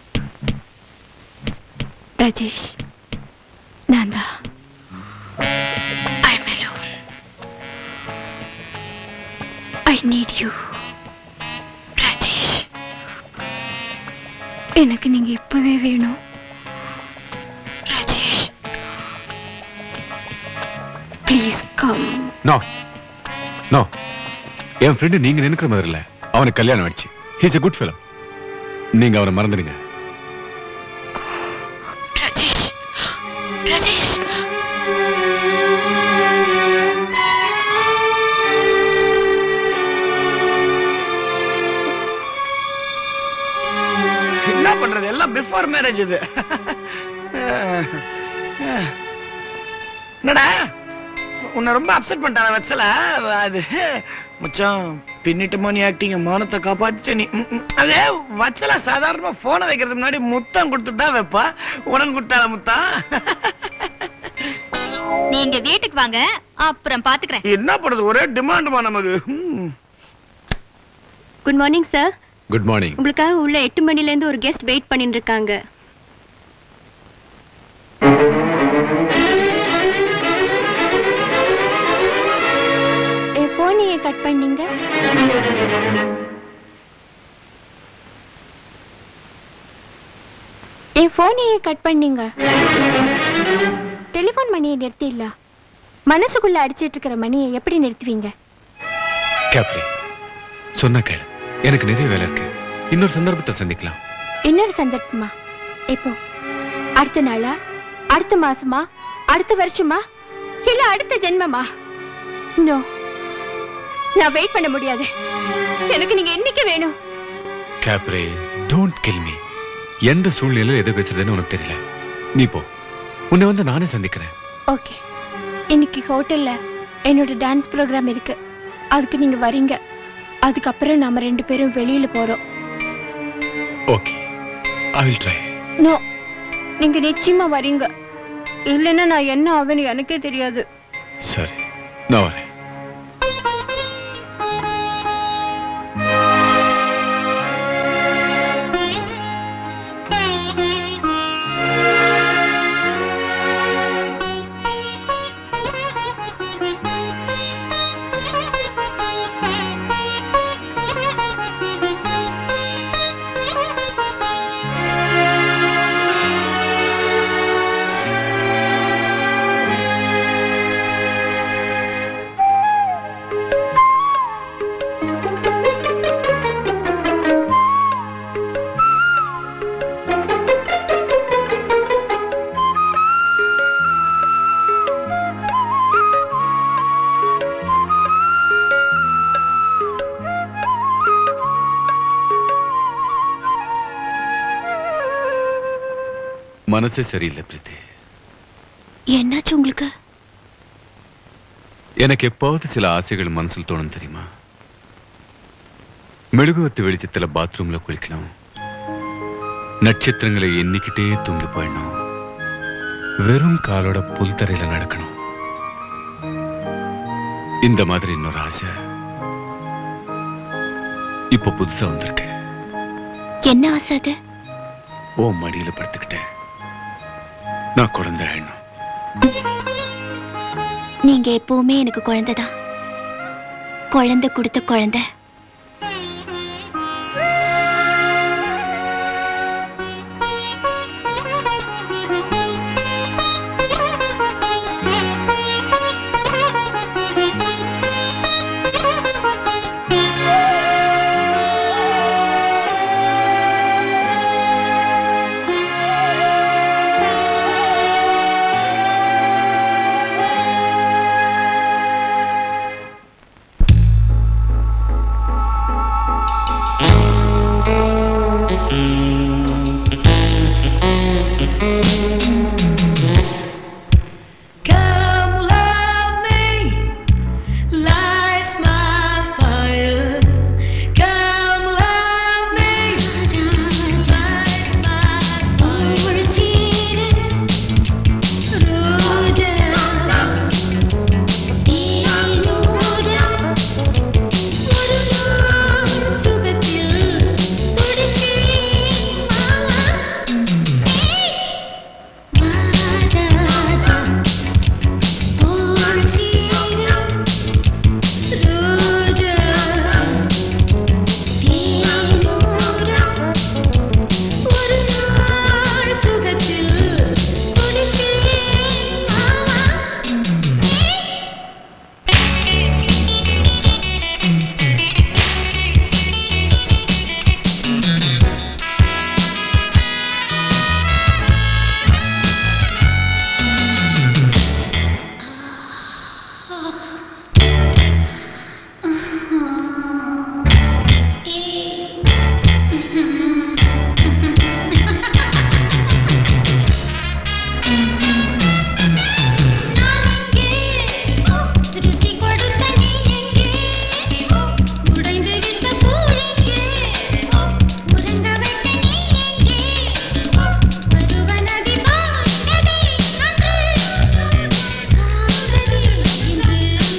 ராஜேஷ் நான் தான் I am alone I need you Rajesh எனக்கு நீங்க இப்பவே வேணும் Rajesh please come no no என் ஃப்ரெண்டு நீங்க நினைக்கிற மாதிரி இல்ல அவனுக்கு கல்யாணம் ஆயிடுச்சு ஹீஸ் a குட் fellow நீங்க அவனை மறந்துடுங்க ராஜேஷ் ராஜேஷ் என்ன பண்றது எல்லாம் பிஃபோர் மேரேஜ் இது என்னடா உன்னை ரொம்ப அப்செட் பண்ணிட்டான வச்சல அது மச்சான் பின்னிட்டு மணி ஆக்டிங் மானத்தை காப்பாத்திட்டு நீ ம், ம். அதே வச்சல சாதாரணமா போனை வைக்கிறதுக்கு முன்னாடி முத்தம் கொடுத்துட்டு தான் வைப்பா உனக்கு கொடுத்தால முத்தம் நீங்க வீட்டுக்கு வாங்க அப்புறம் பாத்துக்கிறேன் என்ன பண்றது ஒரே டிமாண்டுமா நமக்கு ம். Good morning sir good morning உங்களுக்காக உள்ள எட்டு மணில இருந்து ஒரு கெஸ்ட் வெயிட் பண்ணிட்டு இருக்காங்க என் போனையை கட் பண்ணீங்க என் போனையை கட் பண்ணீங்க டெலிபோன் மணியை நிறுத்திடல மனசுக்குள்ள அடிச்சிட்டு இருக்கிற மணியை எப்படி நிறுத்துவீங்க கேப்ரி சொன்ன கேளு எனக்கு நிறைய வேலை இருக்கு இன்னொரு சந்தர்ப்பத்தை சந்திக்கலாம் இன்னொரு சந்தர்ப்பமா எப்போ அடுத்த நாளா அடுத்த மாசமா அடுத்த வருஷமா இல்ல அடுத்த ஜென்மமா நோ நான் வெயிட் பண்ண முடியாது எனக்கு நீங்க இன்னைக்கு வேணும் கேப்ரே டோன்ட் கில் மீ எந்த சூழ்நிலையில எதை பேசுறதுன்னு உனக்கு தெரியல நீ போ உன்னை வந்து நானே சந்திக்கிறேன் ஓகே இன்னைக்கு ஹோட்டல்ல என்னோட டான்ஸ் ப்ரோக்ராம் இருக்கு அதுக்கு நீங்க வரீங்க அதுக்கப்புறம் நாம ரெண்டு பேரும் வெளியில போறோம் okay I will try no நீங்க நிச்சயமா வரீங்க இல்லைன்னா நான் என்ன ஆவேன்னு எனக்கே தெரியாது சரி நான் வரேன் மனசே சரியில்லை பிரீத்தி என்னாச்சு உங்களுக்கு எனக்கு எப்பாவது சில ஆசைகள் மனசில் தோணும் தெரியுமா மெழுகுவத்து வெளிச்சத்துல பாத்ரூம்ல குளிக்கணும் நட்சத்திரங்களை எண்ணிக்கிட்டே தூங்கி போயிடணும் வெறும் காலோட புல் தரையில நடக்கணும் இந்த மாதிரி இன்னொரு ஆசை இப்ப புதுசா வந்திருக்கு என்ன ஆசை அது ஓ மடியில படுத்துக்கிட்டேன் நான் குழந்தை ஆயிடணும் நீங்க எப்பவுமே எனக்கு குழந்தைதான் குழந்தை கொடுத்த குழந்தை Come love me, light my fire. Come love me, light my fire. ருசி கொடுத்த நீ எங்கே உடைந்து விட்ட பூ எங்கே உறங்க வைத்த நீ எங்கே பருவ நதி பார்த்ததே அன்று காதலி என்று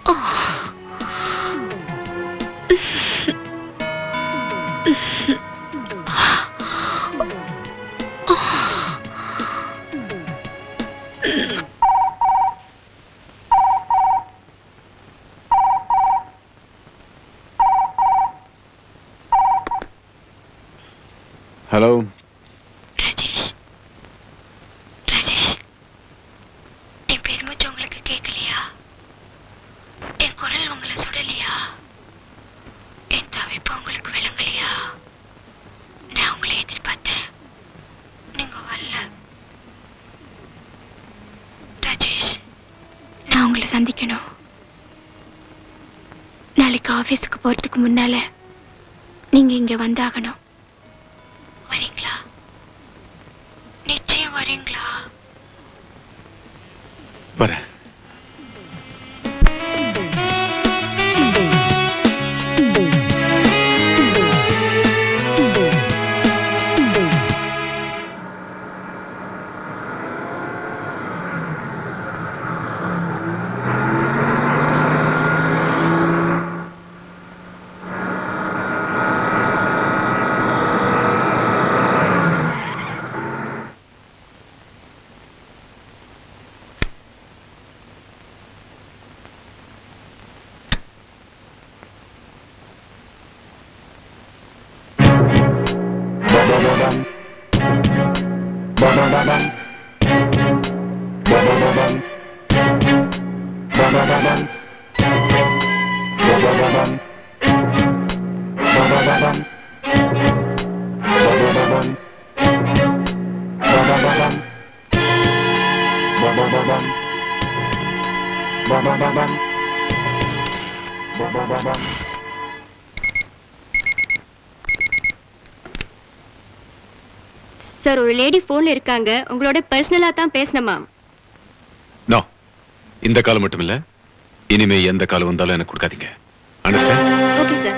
ஹலோ ராஜேஷ் ராஜேஷ் என் பெருமூச்சு உங்களுக்கு கேட்கலையா என் குரல் உங்களை சுடலையா என் தவிப்பு உங்களுக்கு விளங்கலையா நான் உங்களை எதிர்பார்த்தேன் நீங்க வரல ராஜேஷ் நான் உங்களை சந்திக்கணும் நாளைக்கு ஆபீஸுக்கு போறதுக்கு முன்னால நீங்க இங்க வந்தாகணும் வரீங்களா நிச்சயம் வரீங்களா வரேன் சார் ஒரு லேடி போன்ல இருக்காங்க உங்களோட பர்சனலா தான் பேசணுமா நோ இந்த காலம் மட்டும் இல்ல இனிமே எந்த காலம் வந்தாலும் எனக்கு கொடுக்காதீங்க understand okay sir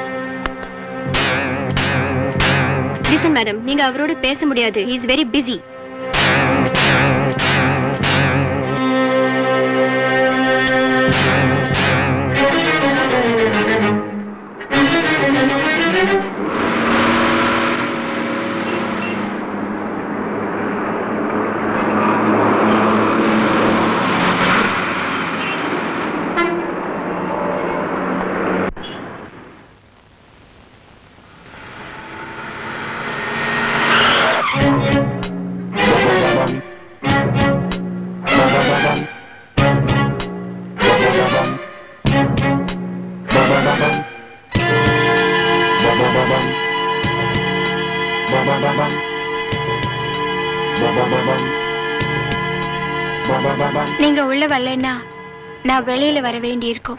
listen madam நீங்க அவரோட பேச முடியாது ஹி இஸ் வெரி பிஸி நீங்க உள்ள வரலன்னா நான் வெளியில வர வேண்டியிருக்கும்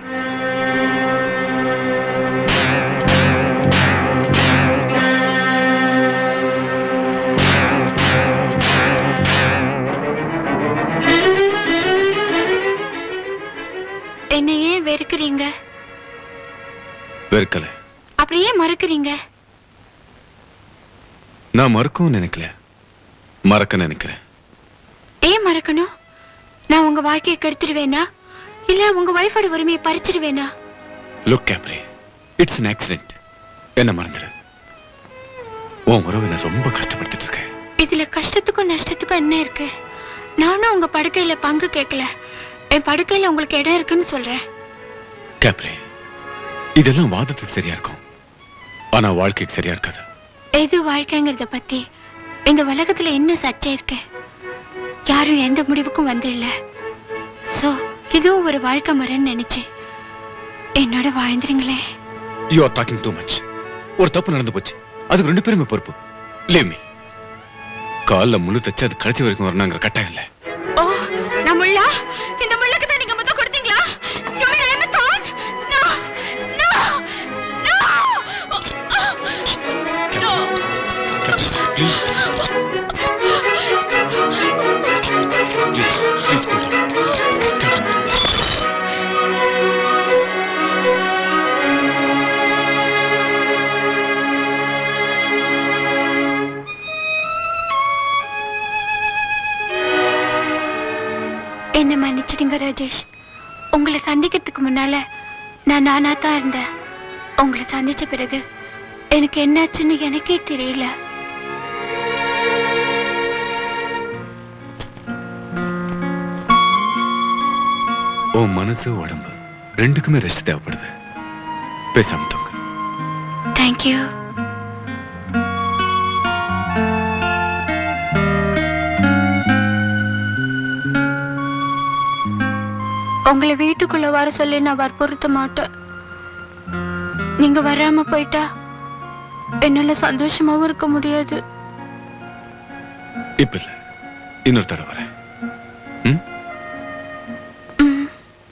என்ன ஏன் வெறுக்கிறீங்க வெறுக்கல அப்படியே மறுக்கிறீங்க நான் மறக்கவும் நினைக்கல மறக்க நினைக்கிறேன் ஏன் மறக்கணும் நான் உங்க வாழ்க்கையை கெடுத்துடுவேனா இல்ல உங்க வைஃபோட உரிமையை பறிச்சிடுவேனா look Capri it's an accident என்ன மறந்துடு உன் உறவை நான் ரொம்ப கஷ்டப்படுத்திட்டு இருக்கேன் இதுல கஷ்டத்துக்கும் நஷ்டத்துக்கும் என்ன இருக்கு நானும் உங்க படுக்கையில பங்கு கேட்கல என் படுக்கையில உங்களுக்கு இடம் இருக்குன்னு சொல்றேன் கேப்ரே இதெல்லாம் வாதத்துக்கு சரியா இருக்கும் ஆனா வாழ்க்கைக்கு சரியா இருக்காது எது வாழ்க்கைங்கிறத பத்தி இந்த உலகத்துல இன்னும் சர்ச்சை இருக்கு யாரும் எந்த முடிவுக்கும் வந்து இல்ல சோ இதுவும் ஒரு வாழ்க்கை முறைன்னு நினைச்சு என்னோட வாழ்ந்துருங்களே you are talking too much ஒரு தப்பு நடந்து போச்சு அதுக்கு ரெண்டு பேருமே பொறுப்பு லீவ் மீ கால்ல முள்ளு தச்சு அது கடைசி வரைக்கும் வரணுங்கிற கட்டாயம் இல்ல ஓ நான் முள்ளா இந்த முள்ளுக்கு தான் நீங்க முத்தம் கொடுத்தீங்களா You mean I'm a thorn? No! No! No! No! Please please please cool என்ன மன்னிச்சிடுங்க ராஜேஷ் உங்களை சந்திக்கிறதுக்கு முன்னால நான் நானா தான் இருந்தேன் உங்களை சந்திச்ச பிறகு எனக்கு என்னாச்சுன்னு எனக்கே தெரியல உன் மனசு உடம்பு ரெண்டுக்குமே ரெஸ்ட் தேவைப்படுது பேசாம தூங்க தேங்க்யூ உங்களை வீட்டுக்குள்ள வர சொல்லி நான் வற்புறுத்த மாட்டேன் நீங்க வராம போயிட்டா என்னால சந்தோஷமாவும் இருக்க முடியாது இப்ப இல்ல இன்னொரு தடவை வரேன் ம்? ம்.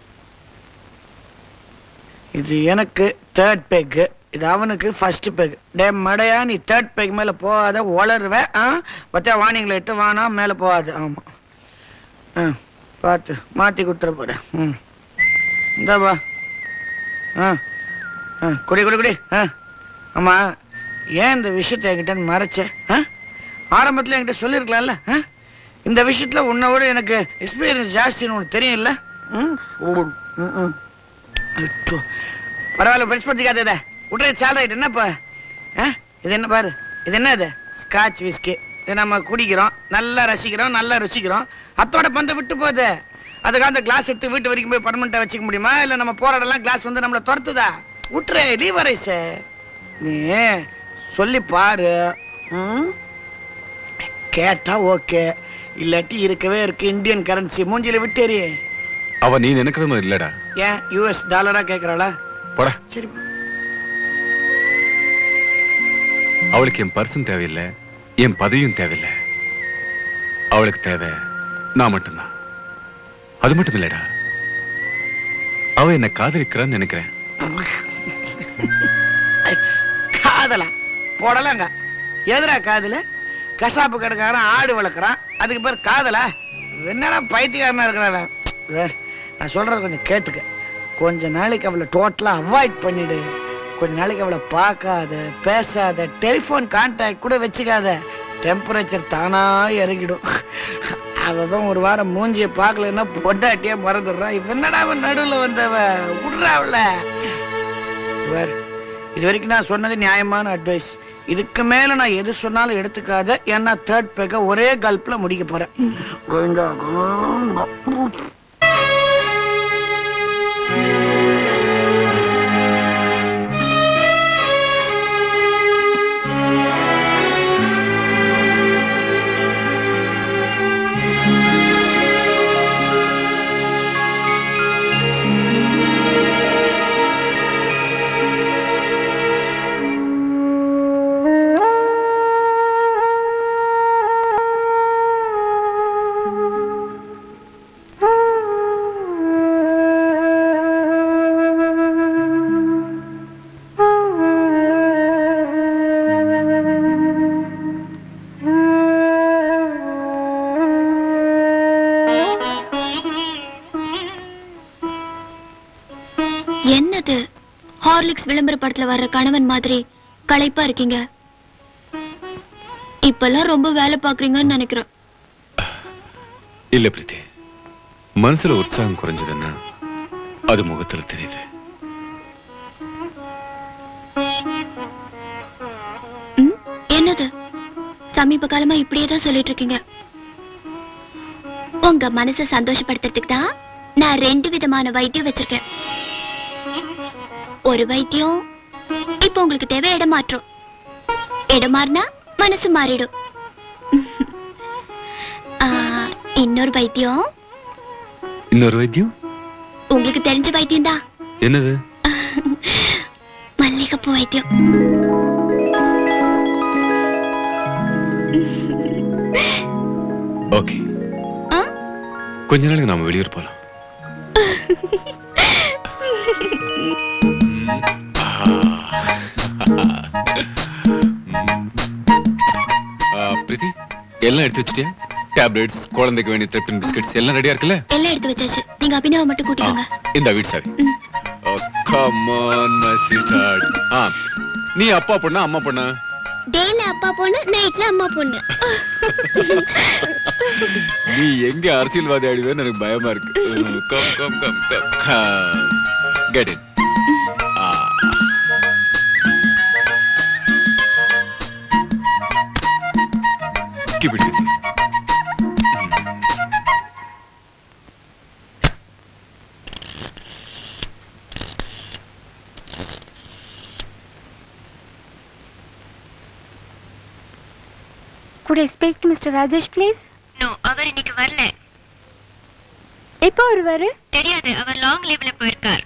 இது எனக்கு தேர்ட் பெக் இது அவனுக்கு ஃபர்ஸ்ட் பெக் டே மடையா நீ தேர்ட் பெக் மேல போகாத வளருவ ஆ பத்தியா வார்னிங்ல இட்டு வானா மேல போகாது ஆமா ஆ பார்த்து மாத்தி கொடுத்துற போறேன் ம் இந்தாப்பா ஆ ஆ குடி குடி குடி ஆ ஆமா ஏன் இந்த விஷயத்தை என்கிட்ட மறைச்ச ஆ ஆரம்பத்துல என்கிட்ட சொல்லியிருக்கலாம்ல ஆ இந்த விஷயத்துல உன்னை விட எனக்கு எக்ஸ்பீரியன்ஸ் ஜாஸ்தின்னு உனக்கு தெரியும்ல ம் ம் ம் அச்சோ. பரவாயில்ல பெருசுப்படுத்திக்காத இதை விட்ற சால் ரைட் என்னப்பா ஆ இது என்ன பாரு இது என்ன இது ஸ்காட்ச் விஸ்கி இதை நம்ம குடிக்கிறோம் நல்லா ரசிக்கிறோம் நல்லா ருசிக்கிறோம் அத்தோட பந்தை விட்டு போகுது அதுக்காக அந்த கிளாஸ் எடுத்து வீட்டு வரைக்கும் போய் பர்மனெண்ட்டாக வச்சுக்க முடியுமா இல்லை நம்ம போராடலாம் கிளாஸ் வந்து நம்மளை துரத்துதா விட்டுரு லீவரைஸ் நீ சொல்லி பாரு ம்? கேட்டா ஓகே இல்லாட்டி இருக்கவே இருக்கு இந்தியன் கரன்சி மூஞ்சில விட்டேரி அவ நீ நினைக்கிற மாதிரி இல்லடா ஏன் யூஎஸ் டாலரா கேக்குறாளா போடா சரி அவளுக்கு என் பர்சன் தேவையில்லை என் பதவியும் தேவையில்லை அவளுக்கு தேவை நான் மட்டும்தான் அது மட்டும் இல்லடா அவ என்ன காதலிக்கிறான்னு நினைக்கிறேன் காதலா போடலாங்க எதுடா காதல கசாப்பு கடைக்காரன் ஆடு வளர்க்குறான் அதுக்கு பேர் காதலா என்னடா பைத்தியக்காரனா இருக்கிறவன் வே, நான் சொல்றது கொஞ்சம் கேட்டுக்க கொஞ்ச நாளைக்கு அவளை டோட்டலா அவாய்ட் பண்ணிடு கொஞ்ச நாளைக்கு அவளை பார்க்காத பேசாத டெலிஃபோன் கான்டாக்ட் கூட வச்சுக்காத டெம்பரேச்சர் தானா இறங்கிடும் அவன் ஒரு வாரம் மூஞ்சியை பார்க்கலன்னா பொண்டாட்டியே மறந்துடுறான் இவன் என்னடா அவன் நடுவில் வந்தவ விடுறா அவள வேறு இது வரைக்கும் நான் சொன்னது நியாயமான அட்வைஸ் இதுக்கு மேல நான் எது சொன்னாலும் எடுத்துக்காத ஏன்னா தேர்ட் பேக்க ஒரே கல்ப்ல முடிக்க போறேன் கோவிந்தா, கோவிந்தா. என்னது ஹார்லிக்ஸ் விளம்பர படத்துல வர்ற கணவன் மாதிரி களைப்பா இருக்கீங்க இப்பெல்லாம் ரொம்ப வேலை பாக்குறீங்கன்னு நினைக்கிறேன் இல்ல பிரீத்தி மனசுல உற்சாகம் குறைஞ்சதுன்னா அது முகத்துல தெரியுது ம், என்னது சமீப காலமா இப்படியே தான் சொல்லிட்டு இருக்கீங்க உங்க மனசை சந்தோஷப்படுத்துறதுக்கு தான் நான் ரெண்டு விதமான வைத்தியம் வச்சிருக்கேன் ஒரு வைத்தியம் இப்போ உங்களுக்கு தேவை இடமாற்றம் இடம் மாறினா மனசு மாறிடும் ஆ, இன்னொரு வைத்தியம் இன்னொரு வைத்தியம் உங்களுக்கு தெரிஞ்ச வைத்தியம் தான் என்னது மல்லிகைப்பூ வைத்தியம் ஓகே ஆ? கொஞ்ச நாளைக்கு நாம வெளியூர் போலாம் பிரீத்தி எல்லாம் எடுத்து வச்சிட்டியா டேப்லெட்ஸ் குழந்தைக்கு வேண்டிய ட்ரிப்பின் பிஸ்கட்ஸ் எல்லாம் ரெடியா இருக்குல்ல எல்லாம் எடுத்து வச்சாச்சு நீங்க அபினவ மட்டும் கூட்டிக்கோங்க இந்த வீட் சாவி ம். கம் ஆன் மை ஸ்வீட் ஆ நீ அப்பா பொண்ணா அம்மா பொண்ணா டேல அப்பா பொண்ணு நைட்ல அம்மா பொண்ணு நீ எங்க அரசியல்வாதி ஆடுவேன்னு எனக்கு பயமா இருக்கு come come come come get it Keep it easy. Could I speak to Mr. Rajesh, please? No அவர் இன்னைக்கு வரல எப்போ வருவாரு தெரியாது அவர் லாங் லீவ்ல போயிருக்கார்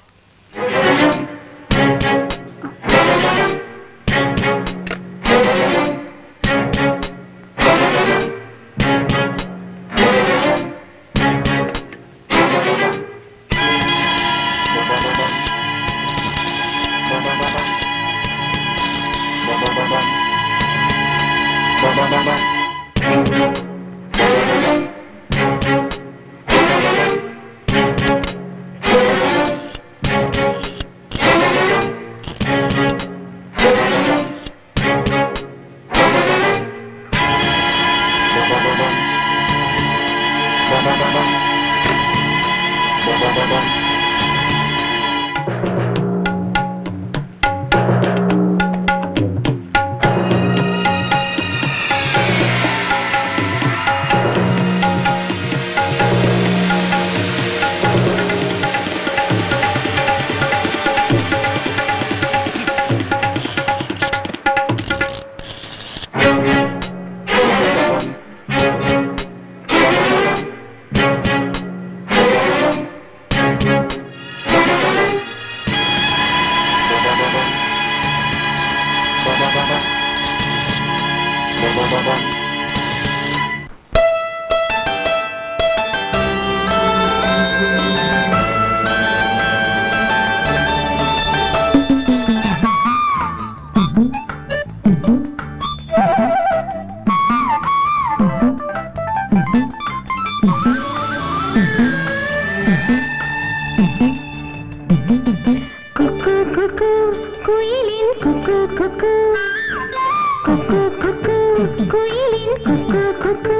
குக்கு குக்கு குயிலின் குக்கு குக்கு குக்கு குக்கு குயிலின் குக்கு குக்கு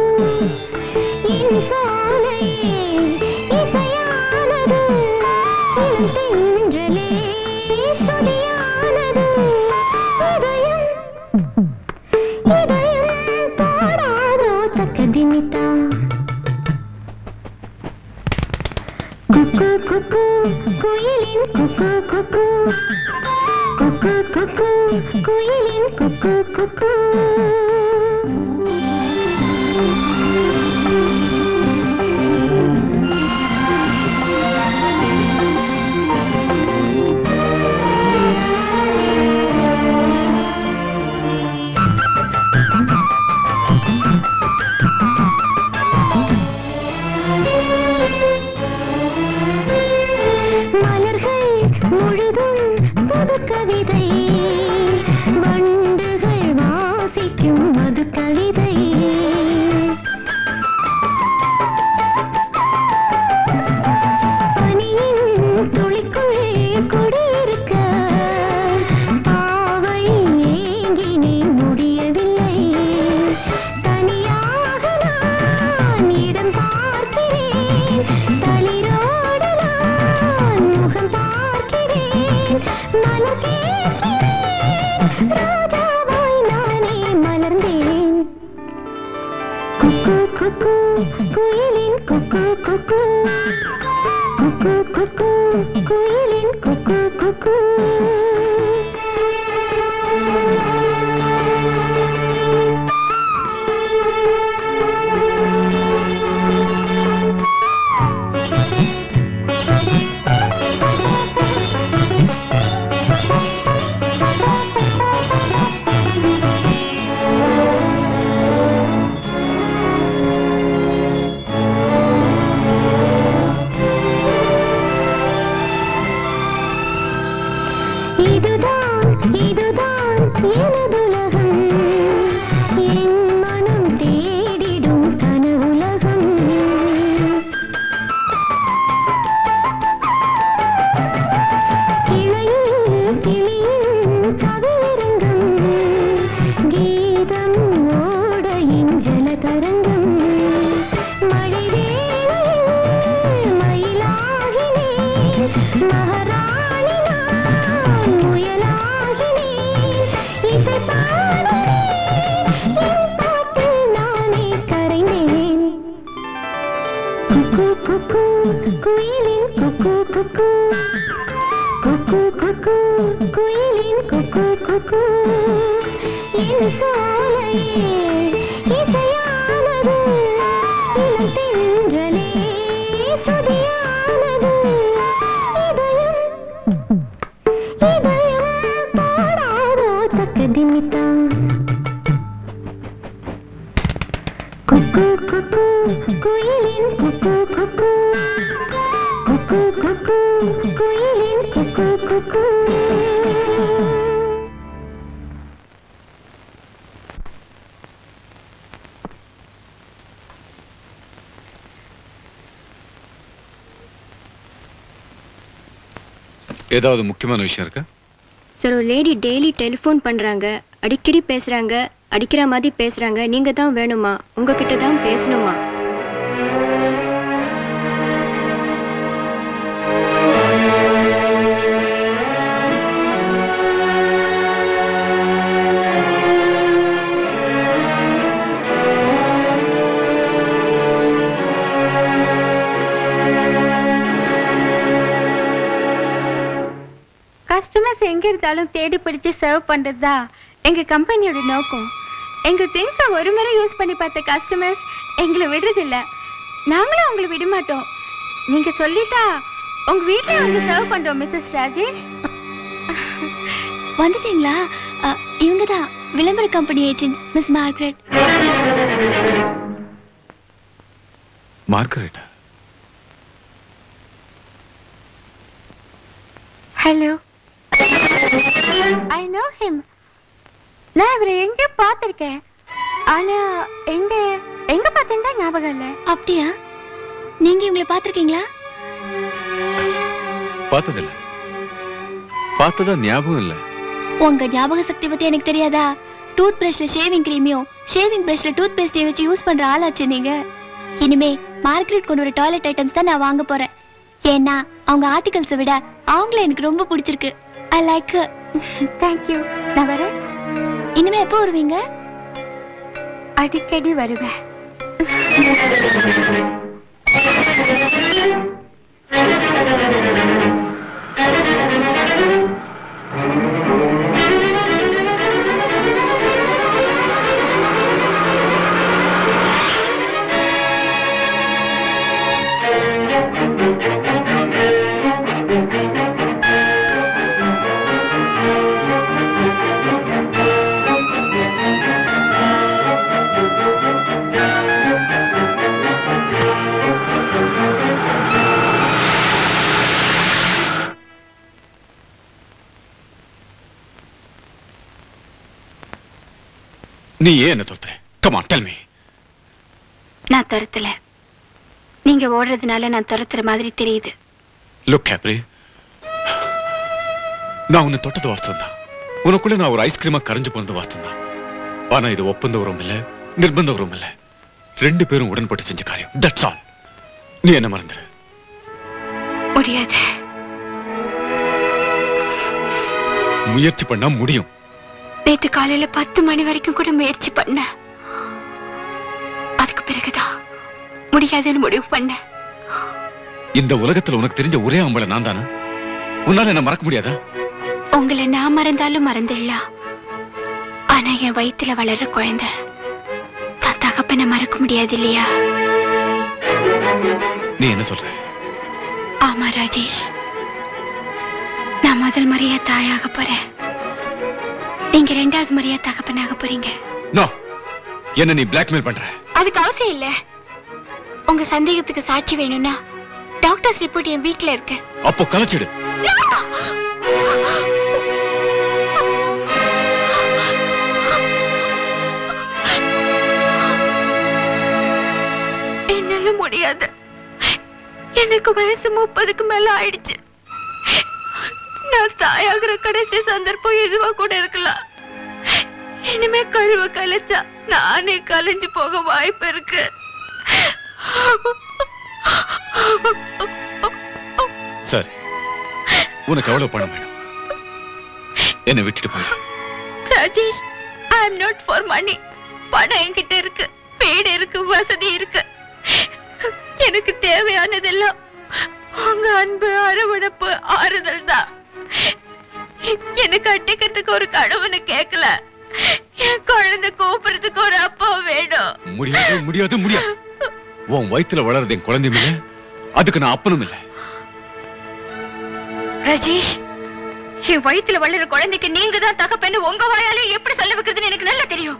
என் சோலையே இசையானது என் தென்றலே ஸ்ருதியானது இதயம் இதயம் பாடாதோ தக்கதிமித்தா குக்கு குக்கு குயிலின் குக்கு குக்கு குக்கு குக்கு குயிலின் குக்கு குக்கு மலர்கள் முழுதும் புது கவிதை வண்டுகள் வாசிக்கும் மது கவிதை பனியின் துளிக்குள் குடியிருக்க பாவை ஏங்கினே முடியவில்லை தனியாக நான் இடம் பார்க்கிறேன் தளிரோடு நான் முகம் பார்க்கிறேன் மலர் கேட்கிறேன் ராஜாவாய் நானே மலர்ந்தேன் குக்கு குக்கு குயிலின் குக்கு குக்கு குக்கு குக்கு குயிலின் குக்கு குக்கு இதுதான் இதுதான் எனதுலகம் என் மனம் தேடிடும் கனவுலகம் கிளையில் கிளியின் கவிரங்கம் கீதம் ஓடையின் ஜலதரங்கம் குக்கு குக்கு குயிலின் குக்கு குக்கு என் சோலையே இசையானது இளம் தென்றலே சுதியானது இதயம் இதயம் பாடாதோ தக்கதிமித்தான் குக்கு குக்கு குயிலின் குக்கு குக்கு குக்கு குக்கு குயிலின் குக்கு குக்கு ஏதாவது முக்கியமான விஷயம் இருக்கா சார் ஒரு லேடி டெய்லி டெலிஃபோன் பண்றாங்க அடிக்கடி பேசுறாங்க அடிக்கிற மாதிரி பேசுறாங்க நீங்க தான் வேணுமா உங்ககிட்ட தான் பேசணுமா கஸ்டமர்ஸ் எங்க இருந்தாலும் தேடி பிடிச்சு சர்வ் பண்றது தான் எங்க கம்பெனியோட நோக்கம் எங்க திங்ஸை ஒரு முறை யூஸ் பண்ணி பார்த்த கஸ்டமர்ஸ் எங்களை விடுறதில்ல நாங்களும் உங்களை விட மாட்டோம் நீங்க சொல்லிட்டா உங்க வீட்லயே வந்து சர்வ் பண்றோம் மிஸ்ஸஸ் ராஜேஷ் வந்துட்டீங்களா இவங்க தான் விளம்பர கம்பெனி ஏஜென்ட் மிஸ் மார்க்ரெட் மார்கரெட்டா ஹலோ ஐ நோ ஹிம் நான் இவரை எங்க பார்த்திருக்கேன் ஆனா எங்க எங்க பார்த்தேன்னு தான் ஞாபகம் இல்லை அப்படியா நீங்க இவங்களை பார்த்திருக்கீங்களா பார்த்ததில்ல பார்த்ததா ஞாபகம் இல்ல உங்க ஞாபக சக்தி பத்தி எனக்கு தெரியாதா டூத் பிரஷ்ல ஷேவிங் கிரீமையும் ஷேவிங் பிரஷ்ல டூத் பேஸ்டையும் வச்சு யூஸ் பண்ற ஆளாச்சு நீங்க இனிமே மார்க்கெட் கொண்டு வர டாய்லெட் ஐட்டம்ஸ் தான் நான் வாங்க போறேன் ஏன்னா அவங்க ஆர்டிகல்ஸை விட அவங்கள எனக்கு ரொம்ப பிடிச்சிருக்கு ஐ லைக் தேங்க்யூ நான் வரேன் இனிமே எப்போ வருவீங்க அடிக்கடி வருவேன் நீ ஏன் என்ன துரத்துற கமான் டெல் மீ நான் துரத்தல நீங்க ஓடுறதுனால நான் துரத்துற மாதிரி தெரியுது லுக் கேப்ரி நான் உன்னை தொட்டது வாஸ்தவம் தான் உனக்குள்ள நான் ஒரு ஐஸ்கிரீமா கரைஞ்சு போனது வாஸ்தவம் தான் ஆனா இது ஒப்பந்த உரம் இல்ல நிர்பந்த உரம் இல்ல ரெண்டு பேரும் உடன்பட்டு செஞ்ச காரியம் தட்ஸ் ஆல் நீ என்ன மறந்துரு முடியாது முயற்சி பண்ணா முடியும் நேத்து காலையில பத்து மணி வரைக்கும் கூட முயற்சி பண்ணேன் அதுக்கு பிறகுதான் முடியாதுன்னு முடிவு பண்ணேன் இந்த உலகத்துல உனக்கு தெரிஞ்ச ஒரே ஆம்பளை நான் தானே உன்னால என்ன மறக்க முடியாதா உங்களை நான் மறந்தாலும் மறந்துடலாம் ஆனா என் வயித்துல வளர்ற குழந்தை தான் தகப்பனை மறக்க முடியாது இல்லையா நீ என்ன சொல்ற ஆமா ராஜேஷ் நான் முதல் முறையா தாயாக போறேன் நீங்க ரெண்டாவது முறையா தகப்பனாக போறீங்க நோ என்ன நீ பிளாக்மெயில் பண்ற அதுக்கு அவசியம் இல்ல உங்க சந்தேகத்துக்கு சாட்சி வேணும்னா டாக்டர்ஸ் ரிப்போர்ட் என் வீட்ல இருக்கு அப்போ கலைச்சிடு என்னால முடியாது எனக்கு வயசு முப்பதுக்கு மேல ஆயிடுச்சு நான் தாயாகிற கடைசி சந்தர்ப்பம் எதுவா கூட இருக்கலாம் இனிமே கழுவ கலைச்சா நானே கலைஞ்சு போக வாய்ப்பு இருக்கு சரி உனக்கு எவ்வளவு பணம் வேணும் என்னை விட்டுட்டு போய் Rajesh I am not for money பணம் என்கிட்ட இருக்கு வீடு இருக்கு வசதி இருக்கு எனக்கு தேவையானதெல்லாம் உங்க அன்பு அரவணைப்பு ஆறுதல் தான் என்னை கட்டிக்கிறதுக்கு ஒரு கணவனை கேட்கல என் குழந்தை கூப்பிடுறதுக்கு ஒரு அப்பா வேணும் முடியாது முடியாது முடியாது உன் வயித்துல வளருது என் குழந்தையும் இல்ல அதுக்கு நான் அப்பனும் இல்ல ராஜேஷ் என் வயித்துல வளர குழந்தைக்கு நீங்க தான் தகப்பன்னு உங்க வாயாலே எப்படி சொல்ல வைக்கிறதுன்னு எனக்கு நல்லா தெரியும்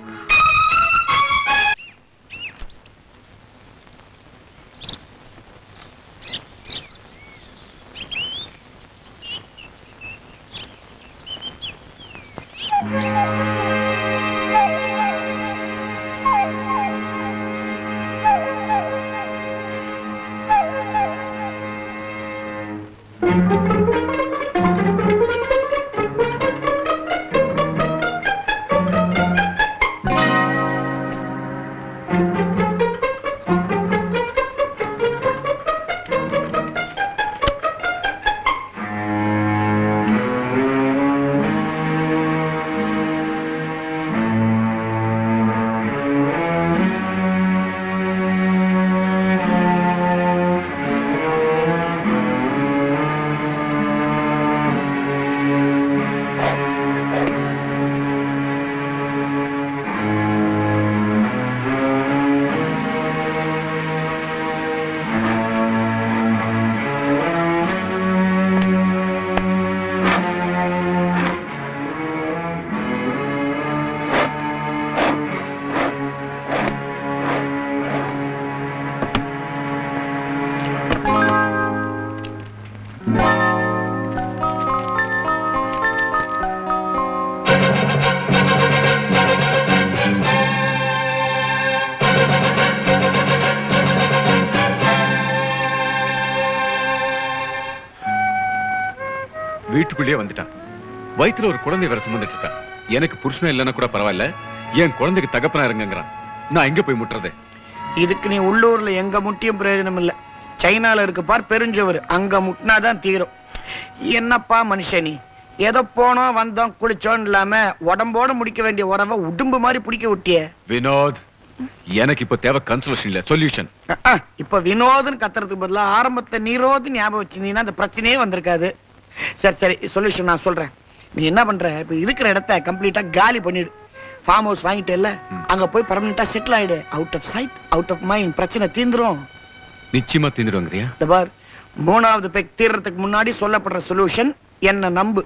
வீட்டுக்குள்ளேயே வந்துட்டான் வயித்துல ஒரு குழந்தை வேற சுமந்துட்டு இருக்கான் எனக்கு புருஷன் இல்லைன்னா கூட பரவாயில்ல என் குழந்தைக்கு தகப்பனா இருங்கங்கிறான் நான் எங்க போய் முட்டுறது இதுக்கு நீ உள்ளூர்ல எங்க முட்டியும் பிரயோஜனம் இல்ல சைனால இருக்கு பார் பெருஞ்சவர் அங்க முட்டினாதான் தீரும் என்னப்பா மனுஷன் நீ ஏதோ போனோம் வந்தோம் குளிச்சோம் இல்லாம உடம்போட முடிக்க வேண்டிய உறவை உடும்பு மாதிரி பிடிக்க விட்டியே வினோத் எனக்கு இப்ப தேவை கன்சல்யூஷன் இல்ல சொல்யூஷன் அஹ், அஹ், இப்ப வினோதன் கத்துறதுக்கு பதிலா ஆரம்பத்துல நீரோது ஞாபகம் வச்சிருந்தீங்கன்னா அந்த பிரச்சனையே வந்திருக்காது சரி சரி சொல்யூஷன் நான் சொல்றேன் நீ என்ன பண்ற இப்ப இருக்கிற இடத்த கம்ப்ளீட்டா காலி பண்ணிடு ஃபார்ம் ஹவுஸ் வாங்கிட்டு இல்ல அங்க போய் பர்மனண்டா செட்டில் ஆயிடு out of sight out of mind பிரச்சனை தீந்துரும் நிச்சயமா தீந்துருவாங்கறியா இந்த பார் மூணாவது பெக் தீர்றதுக்கு முன்னாடி சொல்லப்படுற சொல்யூஷன் என்ன நம்பு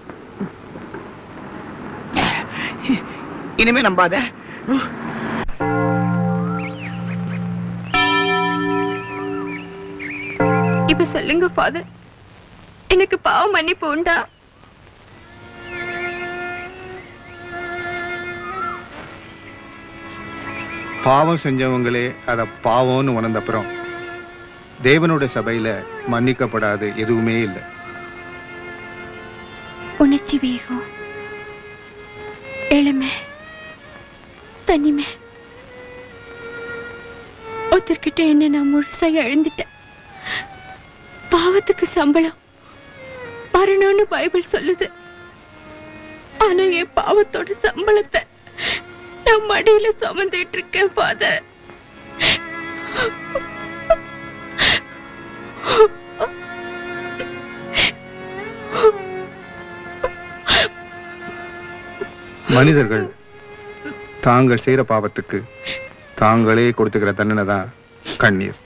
இனிமே நம்பாத இப்ப சொல்லுங்க ஃபாதர் எனக்கு பாவ மன்னிப்பு உண்டா பாவம் செஞ்சவங்களே அதை பாவம்னு உணர்ந்தப்புறம் தேவனோட சபையில மன்னிக்கப்படாது எதுவுமே இல்லை உணர்ச்சி வேகம் இளமை தனிமை ஒருத்தர்கிட்ட என்ன நான் முழுசா எழுந்துட்டேன் பாவத்துக்கு சம்பளம் மரணம்னு பைபிள் சொல்லுது ஆனா என் பாவத்தோட சம்பளத்தை நான் மடியில சுமந்துட்டு இருக்கேன் ஃபாதர் மனிதர்கள் தாங்கள் செய்யற பாவத்துக்கு தாங்களே கொடுத்துக்கிற தண்டனை தான் கண்ணீர்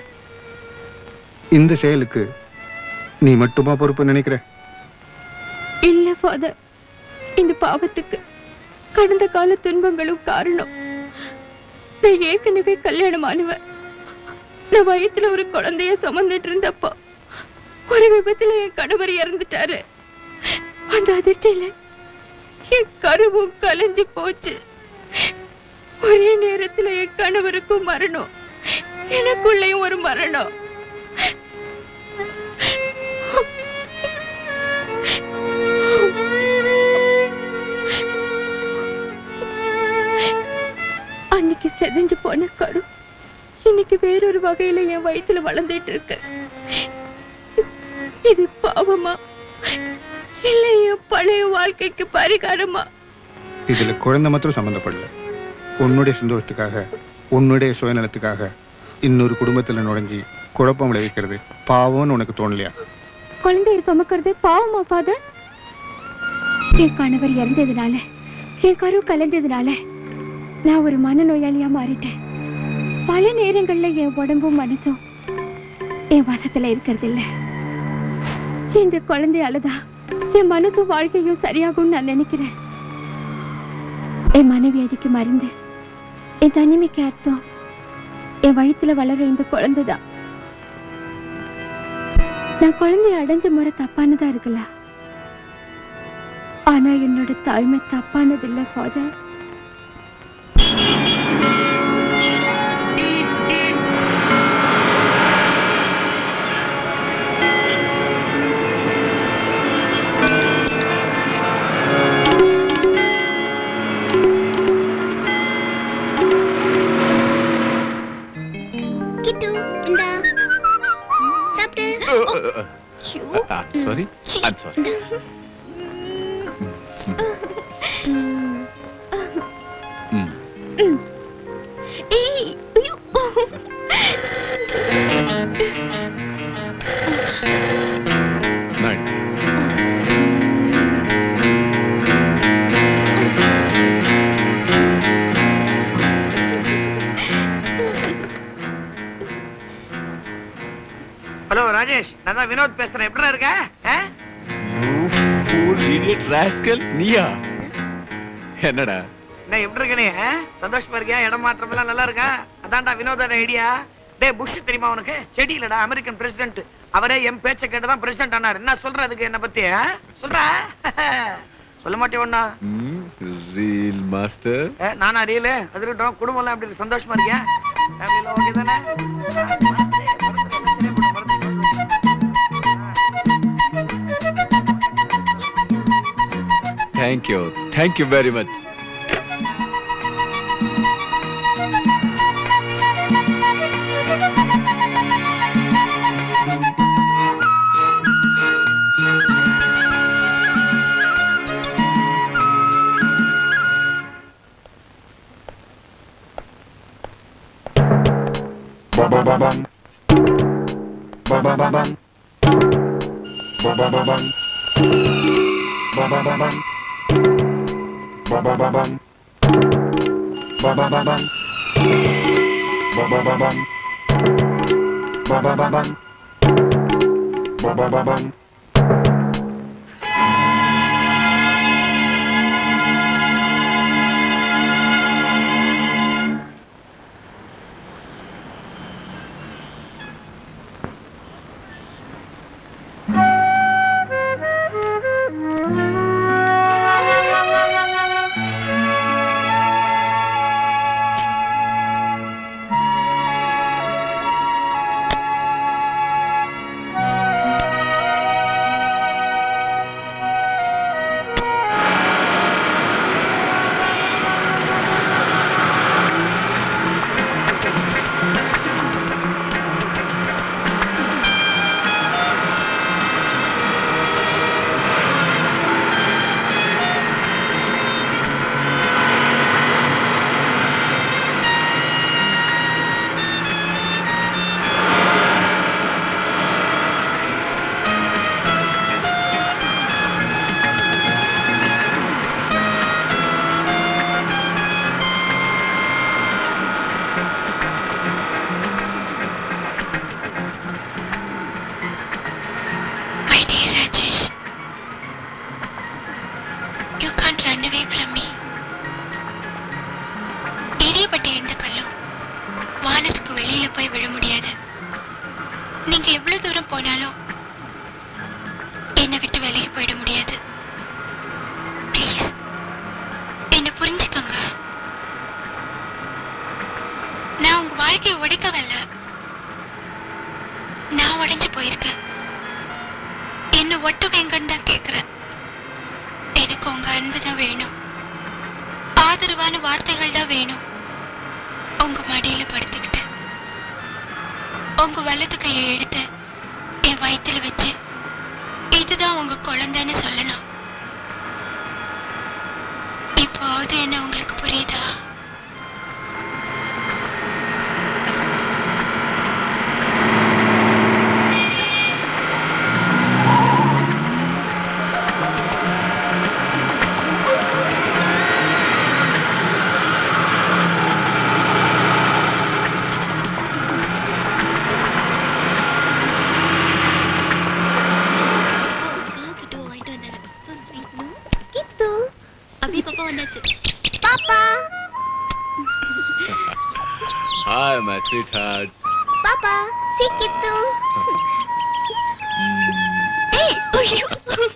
இந்த செயலுக்கு நீ மட்டுமா பொறுப்பு நினைக்கிற இல்ல ஃபாதர் இந்த பாவத்துக்கு கடந்த கால துன்பங்களும் காரணம் நான் ஏற்கனவே கல்யாணமானவன் நான் வயித்துல ஒரு குழந்தைய சுமந்துட்டு இருந்தப்போ ஒரு விபத்துல என் கணவர் இறந்துட்டாரு அந்த அதிர்ச்சியில என் கருவும் கலைஞ்சு போச்சு ஒரே நேரத்துல என் கணவருக்கும் மரணம் எனக்குள்ளேயும் ஒரு மரணம் அன்னைக்கு செதஞ்சு போன கரு இன்னைக்கு வேறொரு வகையில என் வயித்துல வளர்ந்துட்டு இருக்கு இது பாவமா இல்ல என் பழைய வாழ்க்கைக்கு பரிகாரமா இதுல குழந்தை மாத்திரம் சம்பந்தப்படல உன்னுடைய சந்தோஷத்துக்காக உன்னுடைய சுயநலத்துக்காக இன்னொரு குடும்பத்துல நுழைஞ்சி குழப்பம் விளைவிக்கிறது பாவம்னு உனக்கு தோணலையா குழந்தையை சுமக்கிறது பாவமா ஃபாதர் என் கணவர் இறந்ததுனால என் கரு கலைஞ்சதுனால நான் ஒரு மனநோயாளியா மாறிட்டேன் பல நேரங்கள்ல என் உடம்பும் மனசும் என் வசத்துல இருக்கிறது இல்ல இந்த குழந்தையாலதான் என் மனசும் வாழ்க்கையும் சரியாகும்னு நான் நினைக்கிறேன் என் மனைவி அதுக்கு மருந்து என் தனிமைக்கு அர்த்தம் என் வயித்துல வளர இந்த குழந்தைதான் நான் குழந்தைய அடைஞ்ச முறை தப்பானதா இருக்கலாம் ஆனா என்னோட தாய்மை தப்பானது இல்ல ஃபாதர் கிட்டு இந்தா சாப்பிடு ஐயோ. சாரி ஐம் சாரி இந்தா. ம் ஏய் ஐயோ நைட் ஹலோ ராஜேஷ் நான் தான் வினோத் பேசுறேன் எப்படி இருக்க ஆ? இடியட் ராஸ்கல் நீயா என்னடா என்ன எப்படி இருக்க நீ ஆ? சந்தோஷமா இருக்கியா இடம் மாற்றம் எல்லாம் நல்லா இருக்கா அதான்டா வினோதோட ஐடியா டேய் புஷ் தெரியுமா உனக்கு செடி இல்லடா அமெரிக்கன் பிரசிடென்ட் அவரே என் பேச்ச கேட்டுதான் பிரசிடென்ட் ஆனார் என்ன சொல்றதுக்கு என்ன பத்தி ஆ? சொல்றா சொல்ல மாட்டேன் ஒண்ணா ரீல் மாஸ்டர் ஏ, நானா அறியல அது இருக்கட்டும் குடும்பம் எல்லாம் எப்படி இருக்கு? சந்தோஷமா இருக்கியா ஃபேமிலி எல்லாம் ஓகே தானே thank you thank you very much My dear Rajesh, you can't run away from me. எரியப்பட்ட எந்த கல்லும் வானத்துக்கு வெளியில போய் விழ முடியாது நீங்க எவ்வளவு தூரம் போனாலும் என்னை விட்டு விலகி போயிட முடியாது ப்ளீஸ் என்ன புரிஞ்சுக்கோங்க நான் உங்க வாழ்க்கையை உடைக்கவில்லை நான் உடைஞ்சு போயிருக்கேன் என்ன ஒட்டுவேங்கன்னு தான் கேக்குறேன் எனக்கு உங்க அன்பு தான் வேணும் ஆதரவான வார்த்தைகள் தான் வேணும் உங்க மடியில படுத்துக்கிட்டு உங்க வலது கையை எடுத்து என் வயித்துல வச்சு இதுதான் உங்க குழந்தைன்னு சொல்லணும் இப்போது என்ன உங்களுக்கு புரியுதா அபி பாப்பா வந்தாச்சு பாப்பா ஹாய் மை ஸ்வீட் ஹார்ட் பாப்பா சிக்கித்து ஏய் ஐயோ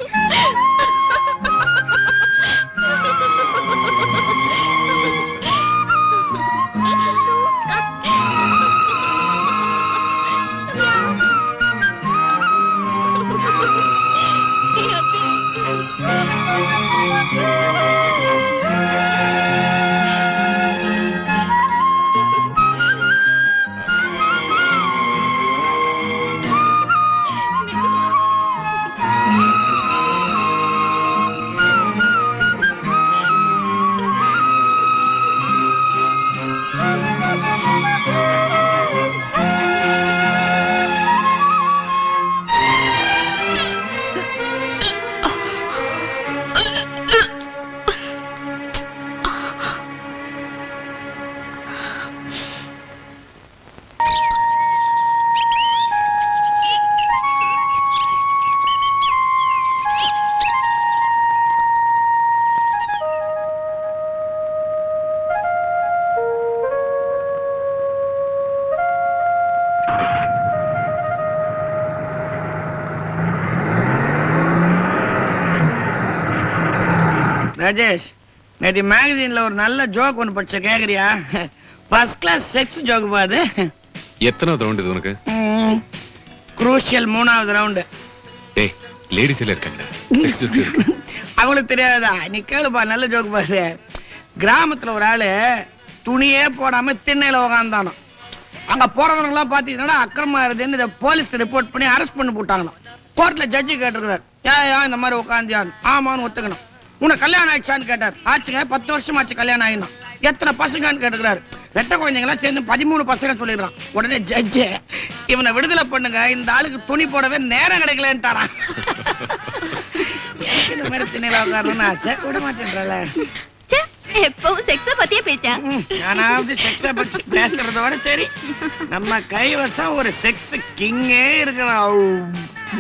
ராஜேஷ் நேற்று மேகசின்ல ஒரு நல்ல ஜோக் ஒன்று படிச்ச கேக்குறியா ஃபர்ஸ்ட் கிளாஸ் செக்ஸ் ஜோக் பாது எத்தனாவது ரவுண்ட் இது உனக்கு குரூஷியல் மூணாவது ரவுண்டு டேய் லேடிஸ் எல்லாம் இருக்காங்க செக்ஸ் ஜோக்ஸ் இருக்கு அவங்களுக்கு தெரியாதா நீ கேளுப்பா நல்ல ஜோக் பாரு கிராமத்துல ஒரு ஆளு துணியே போடாம திண்ணையில உக்காந்தானோ அங்க போறவங்க எல்லாம் பாத்தீங்கன்னா அக்கிரமா இருதுன்னு இதை போலீஸ் ரிப்போர்ட் பண்ணி அரெஸ்ட் பண்ணி போட்டாங்களாம் கோர்ட்ல ஜட்ஜி கேட்டிருக்கிறார் ஏன் ஏன் இந்த மாதிரி உட்காந்தியான் ஆமான்னு ஒத்துக்கணும் உனக்கு கல்யாணம் ஆயிடுச்சான்னு கேட்டார் ஆச்சுங்க பத்து வருஷம் ஆச்சு கல்யாணம் ஆயிடும் எத்தனை பசங்கன்னு கேட்டுக்கிறாரு ரெட்ட குழந்தைங்களாம் சேர்ந்து பதிமூணு பசங்க சொல்லிடுறான் உடனே ஜட்ஜு இவனை விடுதலை பண்ணுங்க இந்த ஆளுக்கு துணி போடவே நேரம் கிடைக்கலன்ட்டாரான் எனக்கு இந்த மாதிரி திண்ணையில உட்காரணும்னு ஆசை விட மாட்டேன்றல ச்சே, எப்பவும் செக்ஸ பத்தியே பேச்சா ஆனாவது செக்ஸ பத்தி பேசுறதோட சரி நம்ம கைவசம் ஒரு செக்ஸ் கிங்கே இருக்கிறான்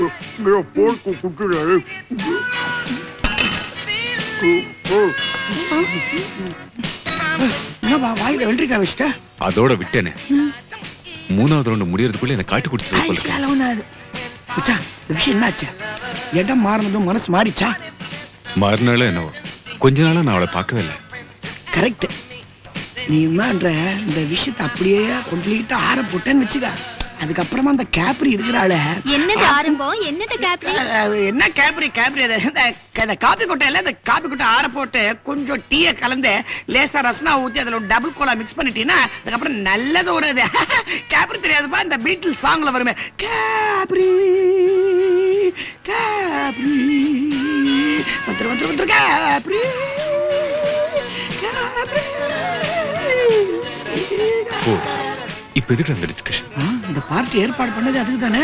என்னப்பா வாயில வெள்ளரிக்காய் வச்சுட்ட அதோட விட்டேனே மூணாவது ரவுண்ட் முடியறதுக்குள்ள என்ன காட்டு குடிச்சு போல இருக்கு. கிளவுனாது மச்சான், இந்த விஷயம் என்னாச்சு இடம் மாறினதும் மனசு மாறிச்சா மறுநாள் என்னவோ கொஞ்ச நாளா நான் அவளை பார்க்கவே இல்லை கரெக்ட் நீ என்னன்ற இந்த விஷயத்தை அப்படியே கம்ப்ளீட்டா ஆற போட்டேன்னு வச்சுக்க அதுக்கப்புறமா அந்த கேப்ரி இருக்கிறாள என்னது ஆரம்பம் என்னது கேப்ரி என்ன கேப்ரி கேப்ரி அது இந்த இந்த காபி கொட்டையில இந்த காபி கொட்டை ஆற போட்டு கொஞ்சம் டீயை கலந்து லேசா ரசனா ஊத்தி அதுல ஒரு டபுள் கோலா மிக்ஸ் பண்ணிட்டீங்கன்னா அதுக்கப்புறம் நல்லது ஒரு இது கேப்ரி தெரியாதுப்பா இந்த பீட்டில் சாங்ல வருமே கேப்ரி கேப்ரி வந்துரு வந்துரு வந்துரு கேப்ரி கேப்ரி ஓ இப்ப எதுக்கு அந்த டிஸ்கஷன் ஆ, இந்த பார்ட்டி ஏற்பாடு பண்ணது அதுக்கு தானே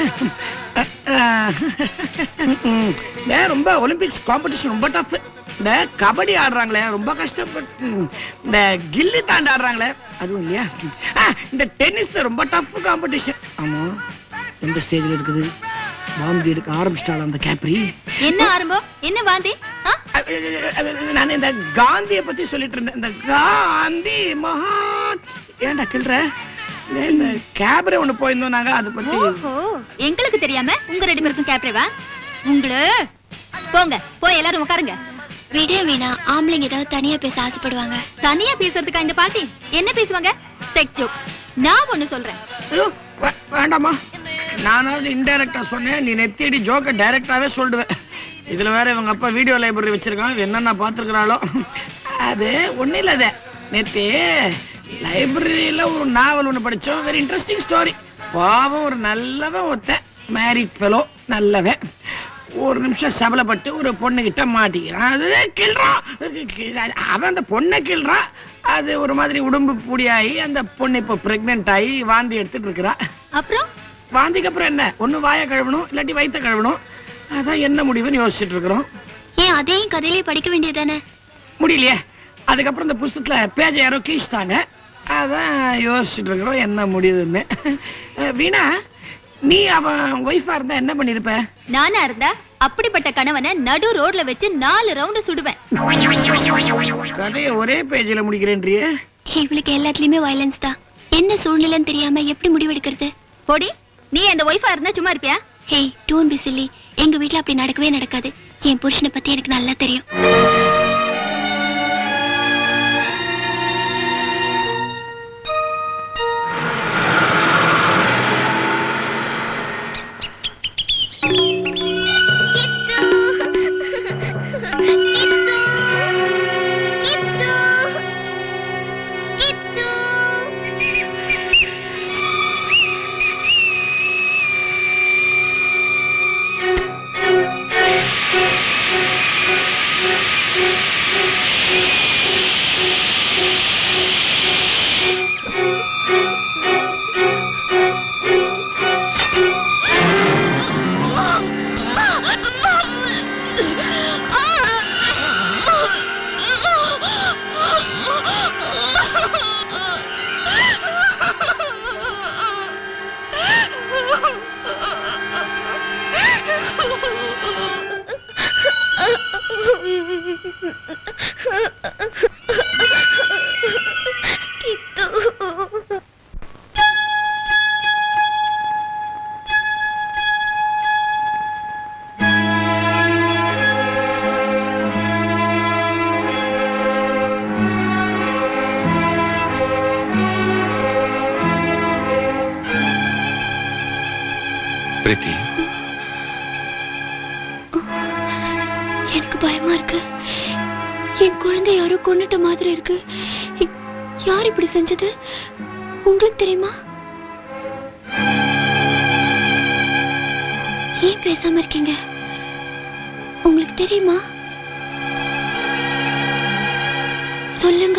இந்த ரொம்ப ஒலிம்பிக்ஸ் காம்படிஷன் ரொம்ப டஃப் இந்த கபடி ஆடுறாங்களே ரொம்ப கஷ்டப்பட்டு இந்த கில்லி தாண்டி ஆடுறாங்களே அதுவும் இல்லையா ஆ, இந்த டென்னிஸ் ரொம்ப டஃப் காம்படிஷன் ஆமா எந்த ஸ்டேஜ்ல இருக்குது பாம்பு எடுக்க ஆரம்பிச்சிட்டாள் அந்த கேப்ரி என்ன ஆரம்பம் என்ன வாந்தி ஆ? நான் இந்த காந்திய பத்தி சொல்லிட்டு இருந்தேன் இந்த காந்தி மகான் ஏன்டா கிள்ற இந்த- இந்த கேபரே ஒண்ணு போயிருந்தோம் நாங்க அதை பத்தி ஓஹோ எங்களுக்கு தெரியாம உங்க ரெண்டு பேருக்கும் கேப்ரேவா உங்களு போங்க போய் எல்லாரும் உட்காருங்க விட வேணாம் ஆம்பளைங்க ஏதாவது தனியா பேச ஆசைப்படுவாங்க தனியா பேசுறதுக்கா இந்த பாட்டி என்ன பேசுவாங்க செக் ஜோக் நான் ஒண்ணு சொல்றேன் ஐயோ, வே- வேண்டாம்மா நானாவது இன்டைரக்டா சொன்னேன் நீ நெத்தியடி ஜோக்க டைரக்டாவே சொல்லுவேன் இதுல வேற இவங்க அப்பா வீடியோ லைப்ரரி வச்சிருக்கான் இது என்னென்ன பாத்துருக்கிறாளோ அது ஒண்ணு இல்ல அது நேத்து லைப்ரரியில ஒரு நாவல் ஒண்ணு படிச்சோம் வெரி இன்ட்ரெஸ்டிங் ஸ்டோரி பாவம் ஒரு நல்லவன் ஒருத்தன் மேரிட் ஃபெலோ நல்லவன் ஒரு நிமிஷம் சபலப்பட்டு ஒரு பொண்ணு கிட்ட மாட்டிக்கிறான் அது கிள்றான் அவன் அந்த பொண்ணை கிள்றான் அது ஒரு மாதிரி உடம்பு பூடியாகி அந்த பொண்ணு இப்போ பிரெக்னென்ட் ஆகி வாந்தி எடுத்துட்டு இருக்கிறா அப்புறம் வாந்திக்கு அப்புறம் என்ன ஒண்ணு வாயை கழுவணும் இல்லாட்டி வயித்தை கழுவணும் அதான் என்ன முடிவுன்னு யோசிச்சுட்டு இருக்கிறோம் ஏன் அதையும் கதையிலேயே படிக்க வேண்டியதானே முடியலையே அதுக்கப்புறம் இந்த புஸ்தகத்துல பேஜை யாரோ கீழ்ச்சிட்டாங்க அதான் யோசிச்சுட்டு இருக்கிறோம் என்ன முடியுதுன்னு அஹ் வீணா நீ அவன் ஒய்ஃபா இருந்தா என்ன பண்ணிருப்ப நானா இருந்தா அப்படிப்பட்ட கணவனை நடு ரோட்ல வச்சு நாலு ரவுண்டு சுடுவேன் கதையை ஒரே பேஜில் முடிக்கிறேன்றியே இவளுக்கு எல்லாத்துலயுமே வயலன்ஸ் தான் என்ன சூழ்நிலைன்னு தெரியாம எப்படி முடிவெடுக்கிறது போடி நீ அந்த ஒய்ஃபா இருந்தா சும்மா இருப்பியா ஹேய் டோன் பி சில்லி எங்க வீட்ல அப்படி நடக்கவே நடக்காது என் புருஷனை பத்தி எனக்கு நல்லா தெரியும் பிரீத்தி எனக்கு பயமா இருக்கு என் குழந்தை யாரோ கொன்னுட்ட மாதிரி இருக்கு இ- யார் இப்படி செஞ்சது உங்களுக்கு தெரியுமா ஏன் பேசாம இருக்கீங்க உங்களுக்கு தெரியுமா சொல்லுங்க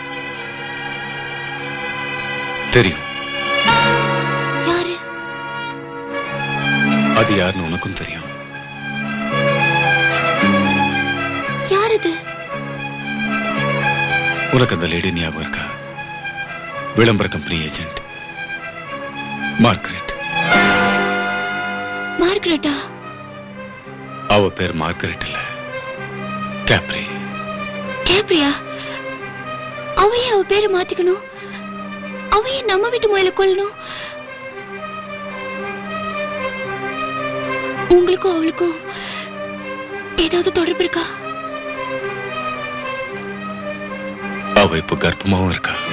தெரியும் யாரு அது யாருன்னு உனக்கும் தெரியும் யார் அது உனக்கு அந்த லேடி ஞாபகம் இருக்கா விளம்பர கம்பெனி ஏஜென்ட் மார்கரெட் மார்கரெட்டா அவ பேர் மார்கரெட் இல்ல கேப்ரி கேப்ரியா அவ ஏன் அவ பேரை மாத்திக்கணும் அவ ஏன் நம்ம வீட்டு முயல கொல்லணும் உங்களுக்கும் அவளுக்கும் ஏதாவது தொடர்பு இருக்கா அவ இப்ப கர்ப்பமாவும் இருக்கா